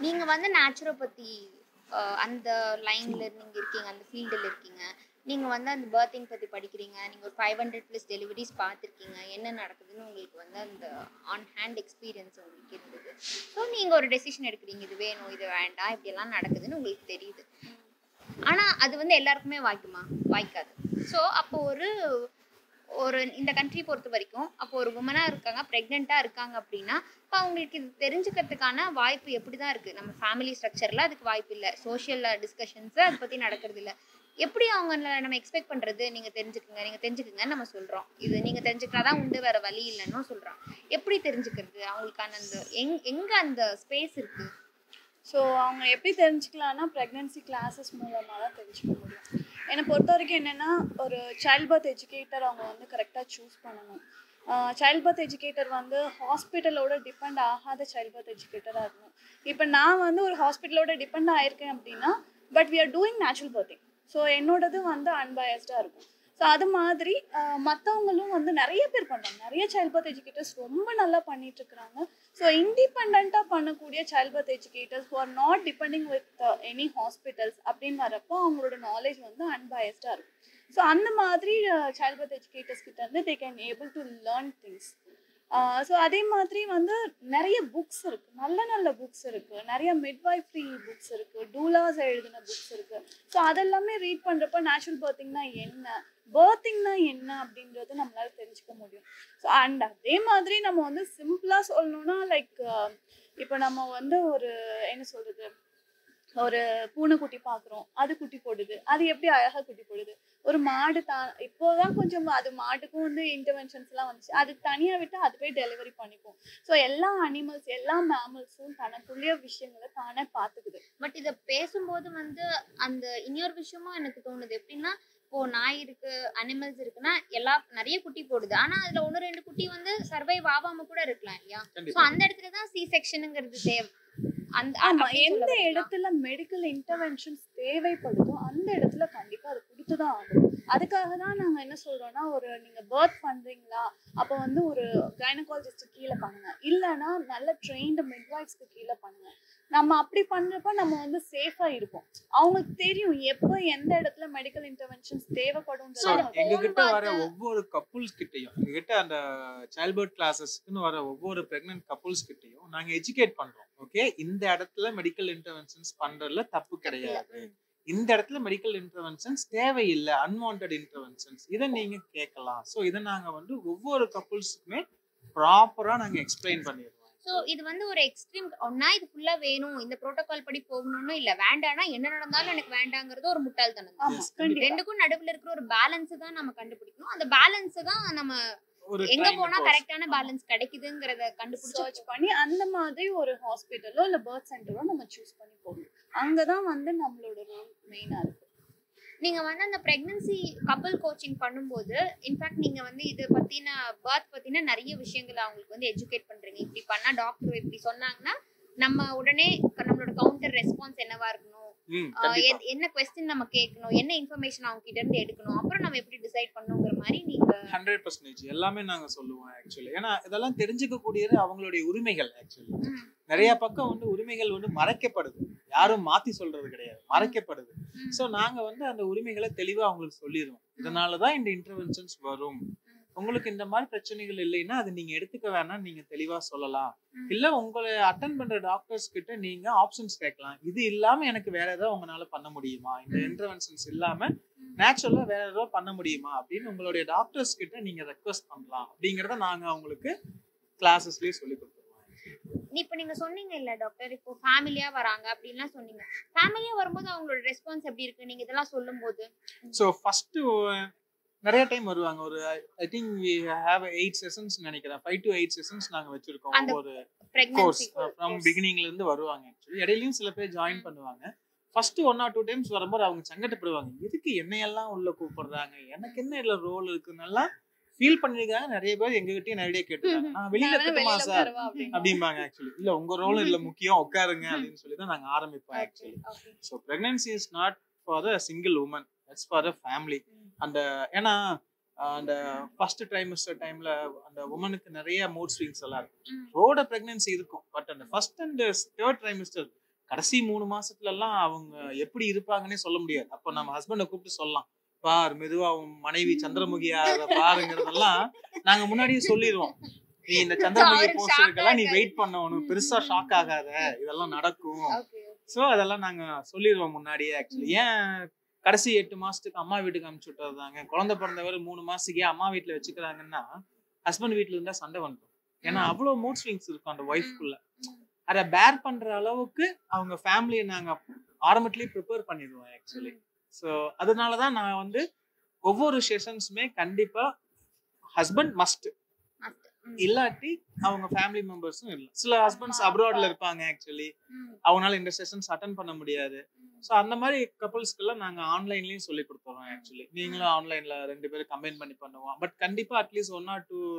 நீங்க வந்து நேச்சுரோபதி அந்த லைன்ல நீங்க இருக்கீங்க அந்த ஃபீல்டில் இருக்கீங்க நீங்க வந்து அந்த பர்த்திங் பத்தி படிக்கிறீங்க நீங்க ஒரு ஃபைவ் ஹண்ட்ரட் ப்ளஸ் டெலிவரிஸ் பார்த்துருக்கீங்க என்ன நடக்குதுன்னு உங்களுக்கு வந்து அந்த ஆன் ஹேண்ட் எக்ஸ்பீரியன்ஸ் உங்களுக்கு இருந்தது ஸோ நீங்க ஒரு டெசிஷன் எடுக்கிறீங்க இது வேணும் இது வேண்டாம் இப்படியெல்லாம் நடக்குதுன்னு உங்களுக்கு தெரியுது ஆனா அது வந்து எல்லாருக்குமே வாய்க்குமா வாய்க்காது ஸோ அப்போ ஒரு ஒரு இந்த கண்ட்ரி பொறுத்த வரைக்கும் அப்போ ஒரு உமனாக இருக்காங்க ப்ரெக்னெண்ட்டாக இருக்காங்க அப்படின்னா இப்போ அவங்களுக்கு இது தெரிஞ்சுக்கிறதுக்கான வாய்ப்பு எப்படி தான் இருக்குது நம்ம ஃபேமிலி ஸ்ட்ரக்சரில் அதுக்கு வாய்ப்பு இல்லை சோஷியல் டிஸ்கஷன்ஸு அதை பற்றி நடக்கிறது இல்லை எப்படி அவங்கள நம்ம எக்ஸ்பெக்ட் பண்ணுறது நீங்கள் தெரிஞ்சுக்குங்க நீங்கள் தெரிஞ்சுக்குங்கன்னு நம்ம சொல்கிறோம் இது நீங்கள் தெரிஞ்சுக்கிட்டாதான் உண்டு வேறு வழி இல்லைன்னு சொல்கிறோம் எப்படி தெரிஞ்சுக்கிறது அவங்களுக்கான அந்த எங் எங்கே அந்த ஸ்பேஸ் இருக்குது ஸோ அவங்க எப்படி தெரிஞ்சுக்கலாம்னா ப்ரெக்னென்சி கிளாஸஸ் மூலமாக தான் தெரிஞ்சுக்க முடியும் என்னை பொறுத்த வரைக்கும் என்னென்னா ஒரு சைல்ட் பர்த் எஜுகேட்டர் அவங்க வந்து கரெக்டாக சூஸ் பண்ணணும் சைல்ட் பர்த் எஜுகேட்டர் வந்து ஹாஸ்பிட்டலோட டிபெண்ட் ஆகாத சைல்ட் பர்த் எஜுகேட்டராக இருக்கணும் இப்போ நான் வந்து ஒரு ஹாஸ்பிட்டலோட டிபெண்ட் ஆயிருக்கேன் அப்படின்னா but we are doing natural birthing so என்னோடது வந்து அன்பயஸ்டாக இருக்கும் ஸோ அது மாதிரி மற்றவங்களும் வந்து நிறைய பேர் பண்ணுறாங்க நிறைய சைல்ட் பர்த் எஜுகேட்டர்ஸ் ரொம்ப நல்லா பண்ணிட்டு இருக்கிறாங்க ஸோ இண்டிபெண்ட்டாக பண்ணக்கூடிய child birth educators are not depending with any hospitals அப்படின்னு வரப்போ அவங்களோட நாலேஜ் வந்து அன்பயஸ்டாக இருக்கும் ஸோ அந்த மாதிரி சைல்ட் பர்த் எஜுகேட்டர்ஸ் கிட்ட இருந்து they can able to learn things so அதே மாதிரி வந்து நிறைய புக்ஸ் இருக்கு நல்ல நல்ல புக்ஸ் இருக்கு நிறைய மிட்வைஃப்ரி புக்ஸ் இருக்கு டூலாஸ் எழுதின புக்ஸ் இருக்கு ஸோ அதெல்லாமே ரீட் பண்றப்ப நேச்சுரல் பர்த்திங்னா என்ன பர்த்திங்னா என்ன அப்படின்றது நம்மளால தெரிஞ்சுக்க முடியும் ஸோ அண்ட் அதே மாதிரி நம்ம வந்து சிம்பிளா சொல்லணும்னா லைக் இப்போ நம்ம வந்து ஒரு என்ன சொல்றது ஒரு பூனைக்குட்டி பார்க்குறோம் அது குட்டி போடுது அது எப்படி அழகா குட்டி போடுது ஒரு மாடு தான் இப்போதான் கொஞ்சம் அது மாட்டுக்கும் வந்து இன்டர்வென்ஷன்ஸ்லாம் வந்துச்சு அது தனியா விட்டு அதுவே டெலிவரி பண்ணிக்கும் ஸோ எல்லா அனிமல்ஸ் எல்லா மேமல்ஸும் தனக்குள்ளேயே விஷயங்களை தானே பார்த்துக்குது பட் இதை பேசும்போது வந்து அந்த இன்னொரு விஷயமும் எனக்கு தோணுது எப்படின்னா இப்போ நாய் இருக்கு அனிமல்ஸ் இருக்குன்னா எல்லா நிறைய குட்டி போடுது ஆனா அதுல ஒன்று ரெண்டு குட்டி வந்து சர்வைவ் ஆகாம கூட இருக்கலாம் இல்லையா ஸோ கண்டிப்பா அந்த இடத்துல தான் சி செக்ஷனுங்கிறது தேவை அந்த ஆமா அப்படி சொல்ல எந்த வரீங்களா? இடத்துல மெடிக்கல் இன்டர்வென்ஷன்ஸ் தேவைப்படுதோ அந்த இடத்துல கண்டிப்பா அது கொடுத்துதான் ஆகும் அதுக்காக தான் நாங்க என்ன சொல்றோம்னா ஒரு நீங்க பர்த் பண்றீங்களா அப்போ வந்து ஒரு கைனகாலஜிஸ்ட் கீழே பண்ணுங்க இல்லைன்னா நல்ல ட்ரெயின்டு மிட்வைஃப்ஸ்க்கு கீழே பண்ணுங்க நம்ம அப்படி பண்றப்ப நம்ம வந்து சேஃபா இருப்போம் அவங்களுக்கு தெரியும் எப்போ எந்த இடத்துல மெடிக்கல் இன்டர்வென்ஷன்ஸ் ஸோ தேவைப்படும் எங்க கிட்ட வர பார்த்து- ஒவ்வொரு கப்புள்ஸ் கிட்டயும் எங்க கிட்ட அந்த சைல்ட் பர்த் கிளாஸஸ்க்குன்னு வர ஒவ்வொரு பிரெக்னன்ட் கப்புள்ஸ் கிட்டயும் நாங்க எஜுகேட் பண்றோம் ஓகே இந்த இடத்துல மெடிக்கல் இன்டர்வென்ஷன்ஸ் பண்றதுல தப்பு கிடையாது இந்த இடத்துல மெடிக்கல் இன்டர்வென்ஷன்ஸ் தேவையில்லை அன்வான்ட் இன்டர்வென்ஷன்ஸ் இதை நீங்க கேட்கலாம் ஸோ இதை நாங்க வந்து ஒவ்வொரு கப்புள்ஸுக்குமே ப்ராப்பரா நாங்க எக்ஸ்பிளைன் பண்ணிடுவோம் ஸோ இது வந்து ஒரு எக்ஸ்ட்ரீம் ஒன்னா இது ஃபுல்லா வேணும் இந்த ப்ரோட்டோகால் படி போகணும்னு இல்ல வேண்டாம்னா என்ன நடந்தாலும் எனக்கு வேண்டாங்கிறது ஒரு முட்டாள்தனம் தான். ஆமா Yes, கண்டிப்பா ரெண்டுக்கும் நடுவுல இருக்கிற ஒரு பேலன்ஸ் தான் நம்ம கண்டுபிடிக்கணும் அந்த பேலன்ஸ் தான் நம்ம ஒரு எங்க trained போனா person. கரெக்டான பேலன்ஸ் கிடைக்குதுங்கிறத கண்டுபிடிச்சு சர்ச் பண்ணி அந்த மாதிரி ஒரு ஹாஸ்பிட்டலோ இல்ல பர்த் சென்டரோ நம்ம சூஸ் பண்ணி போகணும் அங்கதான் வந்து நம்மளோட ரோல் மெயினா இருக்கு நீங்க வந்து அந்த பிரெக்னன்சி கப்பல் கோச்சிங் பண்ணும்போது இன்ஃபேக்ட் நீங்க வந்து இது பத்தின பர்த் பத்தின நிறைய விஷயங்களை அவங்களுக்கு வந்து எஜுகேட் பண்றீங்க இப்படி பண்ணா டாக்டர் இப்படி சொன்னாங்கன்னா நம்ம உடனே நம்மளோட கவுண்டர் ரெஸ்பான்ஸ் என்னவா இருக்கணும் ம், ஆஹ் கண்டிப்பா. எத்- என்ன கொஸ்டின் நம்ம கேட்கணும் என்ன இன்ஃபர்மேஷன் அவங்க கிட்ட இருந்து எடுக்கணும் அப்புறம் நம்ம எப்படி டிசைட் பண்ணுங்கிற மாதிரி நீங்க ஹண்ட்ரட் பர்சன்டேஜ் எல்லாமே நாங்க சொல்லுவோம் ஆக்சுவலி ஏன்னா இதெல்லாம் தெரிஞ்சுக்க கூடியது அவங்களுடைய உரிமைகள் ஆக்சுவலி ம், நிறைய பக்கம் வந்து உரிமைகள் வந்து மறைக்கப்படுது யாரும் மாத்தி சொல்றது கிடையாது மறைக்கப்படுது ம். சோ நாங்க வந்து அந்த உரிமைகளை தெளிவா அவங்களுக்கு சொல்லிடுவோம் இதனாலதான் இந்த இன்டர்வென்ஷன்ஸ் வரும் உங்களுக்கு இந்த மாதிரி பிரச்சனைகள் இல்லைன்னா அது நீங்க எடுத்துக்க வேணாம் நீங்க தெளிவா சொல்லலாம் ம். இல்ல உங்களை அட்டன் பண்ற டாக்டர்ஸ் கிட்ட நீங்க ஆப்ஷன்ஸ் கேட்கலாம் இது இல்லாம எனக்கு வேற ஏதாவது உங்களால பண்ண முடியுமா இந்த இன்டர்வென்ஷன்ஸ் இல்லாம ம். நேச்சுரலா வேற ஏதாவது பண்ண முடியுமா அப்படின்னு உங்களுடைய டாக்டர்ஸ் கிட்ட நீங்க ரெக்வஸ்ட் பண்ணலாம் அப்படிங்கறத நாங்க அவங்களுக்கு கிளாஸஸ்லயே சொல்லி கொடுத்துருவோம் இப்ப நீங்க சொன்னீங்க இல்ல டாக்டர் இப்போ ஃபேமிலியா வராங்க அப்படின்லாம் சொன்னீங்க ஃபேமிலியா வரும்போது அவங்களோட ரெஸ்பான்ஸ் எப்படி இருக்கு நீங்க இதெல்லாம் சொல்லும்போது ஸோ ஃபர்ஸ்ட் நிறைய டைம் வருவாங்க ஒரு I think we have eight sessions நினைக்கிறேன் ஃபைவ் டு எயிட் செஷன்ஸ் நாங்க வச்சிருக்கோம் அந்த ஒரு கோர்ஸ் பிரெக்னன்சி ஃப்ரம் பிகினிங்ல இருந்து வருவாங்க ஆக்சுவலி இடையிலயும் சில பேர் ஜாயின் பண்ணுவாங்க first one or two times வரும்போது அவங்க சங்கடப்படுவாங்க எதுக்கு என்னையெல்லாம் உள்ள கூப்பிடுறாங்க எனக்கு என்ன இதுல ரோல் இருக்குன்னெல்லாம் ஃபீல் பண்ணிருக்காங்க நிறைய பேர் எங்ககிட்டயும் நிறைய கேட்டுருக்காங்க நான் வெளியில இருக்கட்டுமா சார் அப்படிம்பாங்க ஆக்சுவலி இல்ல உங்க ரோல் இல்ல முக்கியம் உட்காருங்க அப்படின்னு சொல்லி தான் நாங்க ஆரம்பிப்போம் actually so pregnancy is not for a single woman it's for a family அந்த ஏன்னா ஆஹ் அந்த ஃபர்ஸ்ட் ட்ரைமஸ்டர் டைம்ல அந்த உமனுக்கு நிறைய மூட் ஸ்விங்ஸ் எல்லாம் இருக்கும் ரோட பிரெக்னன்சி இருக்கும் பட் அந்த ஃபர்ஸ்ட் அண்ட் தேர்ட் ட்ரைமஸ்டர் கடைசி மூணு மாசத்துல எல்லாம் அவங்க எப்படி இருப்பாங்கன்னே சொல்ல முடியாது அப்ப நம்ம ஹஸ்பண்டை கூப்பிட்டு சொல்லலாம் பார் மெதுவா உன் மனைவி சந்திரமுகியா பாருங்கிறதெல்லாம் நாங்க முன்னாடியே சொல்லிடுவோம் நீ இந்த சந்திரமுகி அவருக்கு போஸ்டருக்கெல்லாம் நீ shock வெயிட் பண்ணணும் பெருசா ஷாக் ஆகாத இதெல்லாம் நடக்கும் ஓகே சோ அதெல்லாம் நாங்க சொல்லிடுவோம் முன்னாடியே ஆக்சுவலி ஏன் கடைசி எட்டு மாசத்துக்கு அம்மா வீட்டுக்கு அனுப்பிச்சு விட்டுறதாங்க குழந்தை பிறந்தவர் மூணு மாசத்துக்கே அம்மா வீட்டுல வச்சுக்கிறாங்கன்னா ஹஸ்பண்ட் வீட்டுல இருந்தா சண்டை வந்துடும் ஏன்னா அவ்வளவு மூட் ஸ்விங்ஸ் இருக்கும் அந்த ஒய்ஃப்குள்ள அதை பேர் பண்ற அளவுக்கு அவங்க ஃபேமிலியை நாங்க ஆரம்பத்திலேயே ப்ரிப்பேர் பண்ணிடுவோம் ஆக்சுவலி ஸோ அதனாலதான் நான் வந்து ஒவ்வொரு செஷன்ஸுமே கண்டிப்பா ஹஸ்பண்ட் மஸ்ட் இல்லாட்டி அவங்க ஃபேமிலி மெம்பர்ஸும் இல்லை சில ஹஸ்பண்ட்ஸ் அம்மா, அப்ராட்ல அப்பா. இருப்பாங்க ஆக்சுவலி அவங்களால இந்த செஷன்ஸ் அட்டன் பண்ண முடியாது ஸோ அந்த மாதிரி கப்பல்ஸ்க்கெல்லாம் நாங்க ஆன்லைன்லயும் சொல்லி கொடுத்துறோம் ஆக்சுவலி நீங்களும் ஆன்லைன்ல ரெண்டு பேரும் கம்பைன் பண்ணி பண்ணுவோம் பட் கண்டிப்பா at least one or two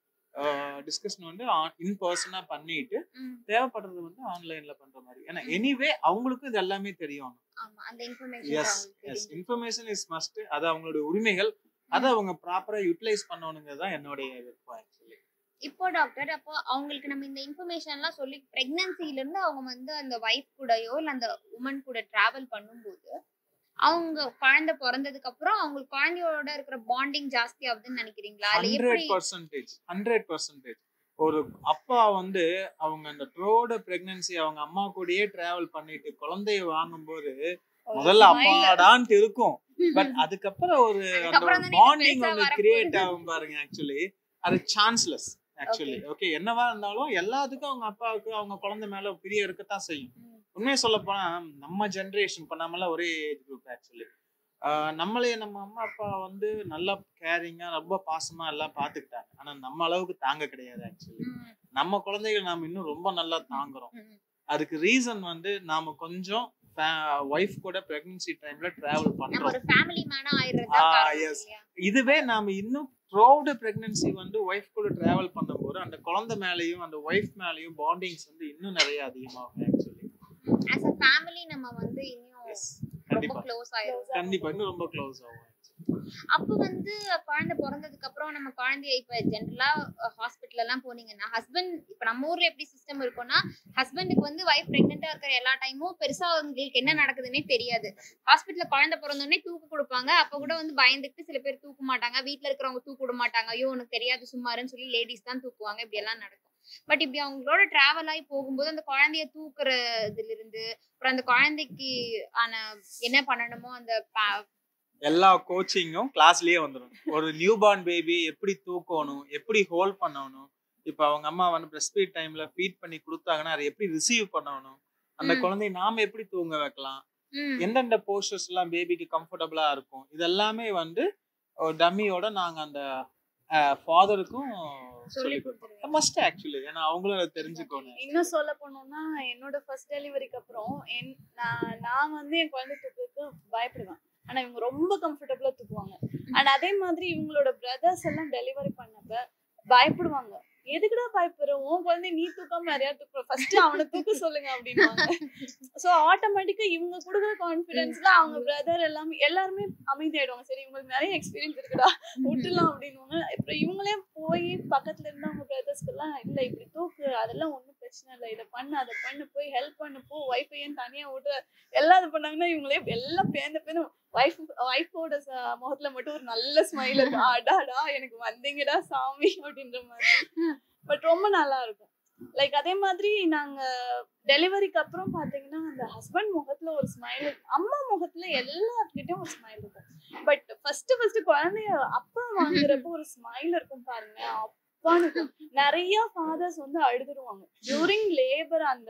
discussion வந்து இன் பர்சனா பண்ணிட்டு தேவைப்படுறது வந்து ஆன்லைன்ல பண்ற மாதிரி ஏன்னா எனிவே அவங்களுக்கும் இது எல்லாமே தெரியும் ஆமா அந்த yes information yes information is must அது அவங்களுடைய உரிமைகள் அதை அவங்க ப்ராப்பரா யூட்டிலைஸ் பண்ணணுங்கிறது தான் என்னுடைய விருப்பம் ஆக்சுவலி இப்போ டாக்டர் அப்போ அவங்களுக்கு நம்ம இந்த இன்ஃபர்மேஷன்லாம் சொல்லி பிரெக்னன்சில இருந்து அவங்க வந்து அந்த ஒய்ஃப் கூடயோ இல்ல அந்த உமன் கூட டிராவல் பண்ணும்போது அவங்க குழந்தை பிறந்ததுக்கு அப்புறம் அவங்களுக்கு குழந்தையோட இருக்கிற பாண்டிங் ஜாஸ்தி ஆகுதுன்னு நினைக்கிறீங்களா இல்ல ஹண்ட்ரட் எப்படி பர்சன்டேஜ் ஹண்ட்ரட் பர்சன்டேஜ் ஒரு அப்பா வந்து அவங்க அந்த த்ரோட பிரெக்னன்சி அவங்க அம்மா கூடயே டிராவல் பண்ணிட்டு குழந்தைய வாங்கும்போது முதல்ல அப்பாடான்ட்டு இருக்கும் பட் அதுக்கப்புறம் ஒரு அந்த அதுக்கப்புறம் தானே பாண்டிங் பெருசா ஒன்று வரப்போகுது. கிரியேட் ஆகும் பாருங்க ஆக்சுவலி அது சான்ஸ்லெஸ் ஆக்சுவலி ஓகே என்னவா இருந்தாலும் எல்லாத்துக்கும் அவங்க அப்பாவுக்கு அவங்க குழந்தை மேல பிரிய இருக்கத்தான் செய்யும் உண்மையை சொல்ல போனா நம்ம ஜென்ரேஷன் இப்போ நம்மளாம் ஒரே ஏஜ் குரூப் ஆக்சுவலி நம்மளே நம்ம அம்மா அப்பா வந்து நல்லா கேரிங்கா ரொம்ப பாசமா எல்லாம் பாத்துக்கிட்டாங்க ஆனா நம்ம அளவுக்கு தாங்க கிடையாது ஆக்சுவலி ம், நம்ம குழந்தைகள் நாம இன்னும் ரொம்ப நல்லா தாங்குறோம் ம், அதுக்கு ரீசன் வந்து நாம கொஞ்சம் ஒய்ஃப் கூட பிரெக்னன்சி டைம்ல டிராவல் நம்ம பண்றோம் ஒரு ஃபேமிலி மேனா ஆயிடுறது ஆ, தான் காரணம் yes. இல்லையா? இதுவே நாம இன்னும் த்ரோடு பிரெக்னன்சி வந்து ஒய்ஃப் கூட டிராவல் பண்ணும்போது அந்த குழந்தை மேலயும் அந்த ஒய்ஃப் மேலயும் பாண்டிங்ஸ் வந்து இன்னும் நிறைய அதிகமாகும் ஆக்சுவலி as a family நம்ம வந்து இன்னும் ரொம்ப கண்டிப்பா க்ளோஸ் ஆயிரும் கண்டிப்பா இன்னும் ரொம்ப க்ளோஸ் ஆகும் அப்ப வந்து குழந்தை பிறந்ததுக்கு அப்புறம் நம்ம குழந்தைய இப்ப ஜென்ரலா ஹாஸ்பிட்டல் எல்லாம் போனீங்கன்னா ஹஸ்பண்ட் இப்ப நம்ம ஊர்ல எப்படி சிஸ்டம் இருக்கும்னா ஹஸ்பண்டுக்கு வந்து வைஃப் பிரெக்னெண்டா இருக்கிற எல்லா டைமும் பெருசா அவங்களுக்கு என்ன நடக்குதுன்னே தெரியாது ஹாஸ்பிட்டல்ல குழந்தை பிறந்தோடனே தூக்கு கொடுப்பாங்க அப்ப கூட வந்து பயந்துட்டு சில பேர் தூக்க மாட்டாங்க வீட்ல இருக்கிறவங்க தூக்க விட மாட்டாங்க ஐயோ உனக்கு தெரியாது சும்மாருன்னு சொல்லி லேடிஸ் தான் தூக்குவாங்க இப்படி எல்லாம் நடக்கும் பட் இப்படி அவங்களோட டிராவல் ஆகி போகும்போது அந்த குழந்தைய தூக்குறதுல இருந்து அப்புறம் அந்த குழந்தைக்கு ஆன என்ன பண்ணணுமோ அந்த ப- எல்லா கோச்சிங்கும் கிளாஸ்லயே வந்துடும் ஒரு நியூ பார்ன் பேபி எப்படி தூக்கணும் எப்படி ஹோல்ட் பண்ணணும் இப்ப அவங்க அம்மா வந்து பிரஸ்ட் ஃபீட் டைம்ல ஃபீட் பண்ணி கொடுத்தாங்கன்னா அதை எப்படி ரிசீவ் பண்ணணும் அந்த ம். குழந்தைய நாம எப்படி தூங்க வைக்கலாம் ம், எந்தெந்த போஸ்டர்ஸ் எல்லாம் பேபிக்கு கம்ஃபர்டபுளா இருக்கும் இதெல்லாமே வந்து டம்மியோட நாங்க அந்த ஃபாதருக்கும் சொல்லி சொல்லி கொடுத்துருவேன் மஸ்ட் ஆக்சுவலி ஏன்னா அவங்களும் அதை தெரிஞ்சுக்கணும் இன்னும் சொல்ல போனோம்னா என்னோட ஃபர்ஸ்ட் டெலிவரிக்கு அப்புறம் என் நான் நான் வந்து என் குழந்தை தூக்குறதுக்கு பயப்படுவேன் ஆனா இவங்க ரொம்ப கம்ஃபர்டபுளா தூக்குவாங்க அண்ட் அதே மாதிரி இவங்களோட பிரதர்ஸ் எல்லாம் டெலிவரி பண்ணப்ப பயப்படுவாங்க எதுக்குடா பயப்படுற உன் குழந்தை நீ தூக்காம நிறையா தூக்குற ஃபர்ஸ்ட் அவனை தூக்க சொல்லுங்க அப்படின்வாங்க சோ ஆட்டோமேட்டிக்கா இவங்க கொடுக்குற கான்பிடன்ஸ்ல அவங்க பிரதர் எல்லாமே எல்லாருமே அமைதியாயிடுவாங்க சரி இவங்களுக்கு நிறைய எக்ஸ்பீரியன்ஸ் இருக்குடா விட்டுலாம் அப்படின்னுவாங்க அப்புறம் இவங்களே போய் பக்கத்துல இருந்து அவங்க பிரதர்ஸ்க்கு எல்லாம் இல்ல இப்படி தூக்கு அதெல்லாம் ஒண்ணும் பிரச்சனை இல்லை இதை பண்ணு அதை பண்ணு போய் ஹெல்ப் பண்ணு போ ஒய்ஃபை ஏன் தனியா விட்டு எல்லாம் இது பண்ணாங்கன்னா இவங்களே எல்லாம் பேர்ந்து பேர்ந்து ஒய்ஃப் ஒய்ஃபோட முகத்துல மட்டும் ஒரு நல்ல ஸ்மைல் இருக்கும் அடாடா எனக்கு வந்தீங்கடா சாமி அப்படின்ற மாதிரி பட் ரொம்ப நல்லா இருக்கும் லைக் அதே மாதிரி நாங்க டெலிவரிக்கு அப்புறம் பாத்தீங்கன்னா அந்த ஹஸ்பண்ட் முகத்துல ஒரு ஸ்மைல் அம்மா முகத்துல எல்லாத்துக்கிட்டையும் ஒரு ஸ்மைல் இருக்கும் பட் ஃபர்ஸ்ட் ஃபர்ஸ்ட் குழந்தைய அப்பா வாங்குறப்ப ஒரு ஸ்மைல் இருக்கும் பாருங்க அப்பான்னு இருக்கும். நிறைய ஃபாதர்ஸ் வந்து அழுதுருவாங்க டியூரிங் லேபர் அந்த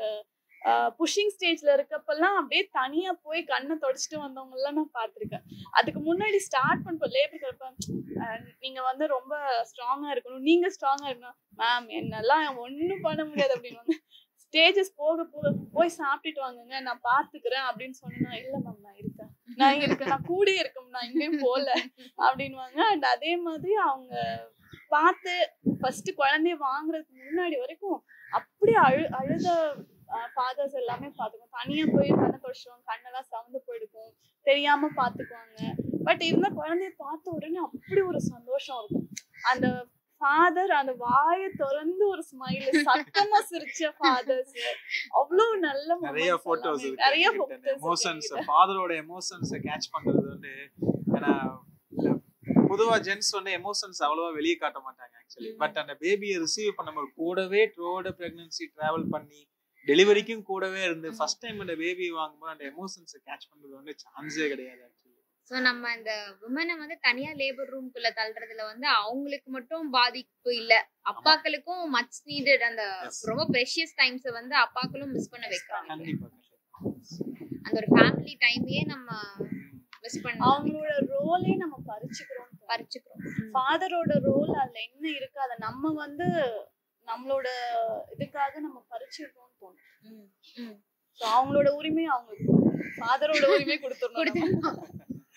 புஷிங் ஸ்டேஜ்ல இருக்கப்பெல்லாம் அப்படியே தனியா போய் கண்ணை தொடச்சிட்டு வந்தவங்க எல்லாம் நான் பார்த்திருக்கேன் அதுக்கு முன்னாடி ஸ்டார்ட் பண்ணப்போ லேபருக்கு இருப்ப நீங்க வந்து ரொம்ப ஸ்ட்ராங்கா இருக்கணும் நீங்க ஸ்ட்ராங்கா இருக்கணும் மேம் என்னெல்லாம் ஒண்ணும் பண்ண முடியாது அப்படின்னு ஸ்டேஜஸ் போக போக போய் சாப்பிட்டுட்டு வாங்குங்க நான் பாத்துக்கிறேன் அப்படின்னு சொன்னா இல்ல மேம் நான் இருக்கேன் நான் இருக்கேன் நான் கூட இருக்கேன் நான் எங்கேயும் போல அப்படின்வாங்க அண்ட் அதே மாதிரி அவங்க பார்த்து ஃபர்ஸ்ட் குழந்தைய வாங்குறதுக்கு முன்னாடி வரைக்கும் அப்படியே அழு அழுத ஃபாதர்ஸ் எல்லாமே பார்த்துக்குவோம் தனியா போய் கண்ணை தொடச்சிடுவாங்க கண்ணெல்லாம் சவுந்து போயிருக்கும் தெரியாம பார்த்துக்குவாங்க பட் இருந்தா குழந்தைய பார்த்த உடனே அப்படி ஒரு சந்தோஷம் இருக்கும் அந்த ஃபாதர் அந்த வாயை திறந்து ஒரு ஸ்மைல் சத்தமா சிரிச்ச ஃபாதர்ஸ் அவ்வளவு நல்ல நிறைய moments போட்டோஸ் எல்லாமே. இருக்கு நிறைய எமோஷன்ஸ் போட்டோஸ் ஃபாதரோட எமோஷன்ஸை கேட்ச் பண்றது வந்து ஏன்னா இல்ல, பொதுவா ஜென்ஸ் வந்து எமோஷன்ஸ் அவ்வளவா வெளியே காட்ட மாட்டாங்க ஆக்சுவலி ம். பட் அந்த பேபியை ரிசீவ் பண்ணும்போது கூடவே த்ரோட பிரெக்னன்சி டிராவல் பண்ணி டெலிவரிக்கும் கூடவே இருந்து ம். ஃபர்ஸ்ட் டைம் அந்த பேபி வாங்கும்போது அந்த எமோஷன்ஸை கேட்ச் பண்றது வந்து சான்ஸே கிடையாது ஆக்சுவலி ஸோ நம்ம அந்த விமனை வந்து தனியா லேபர் ரூம்குள்ள தள்ளுறதுல வந்து அவங்களுக்கு மட்டும் பாதிப்பு இல்ல அப்பாக்களுக்கும் மச் நீடட் அந்த Yes. ரொம்ப ப்ரெஷியஸ் டைம்ஸை வந்து அப்பாக்களும் மிஸ் பண்ண வைக்கிறாங்க கண்டிப்பா அந்த ஒரு ஃபேமிலி டைமையே நம்ம மிஸ் பண்ண அவங்களோட ரோலே நம்ம பறிச்சுக்கிறோம் பறிச்சுக்கிறோம் ஃபாதரோட ரோல் அதுல என்ன இருக்கு அதை நம்ம வந்து நம்மளோட இதுக்காக நம்ம பறிச்சிடுறோம்னு தோணும் ம், ம். So, அவங்களோட உரிமை அவங்களுக்கு ஃபாதரோட உரிமை கொடுத்துடணும் கொடுத்துடணும்.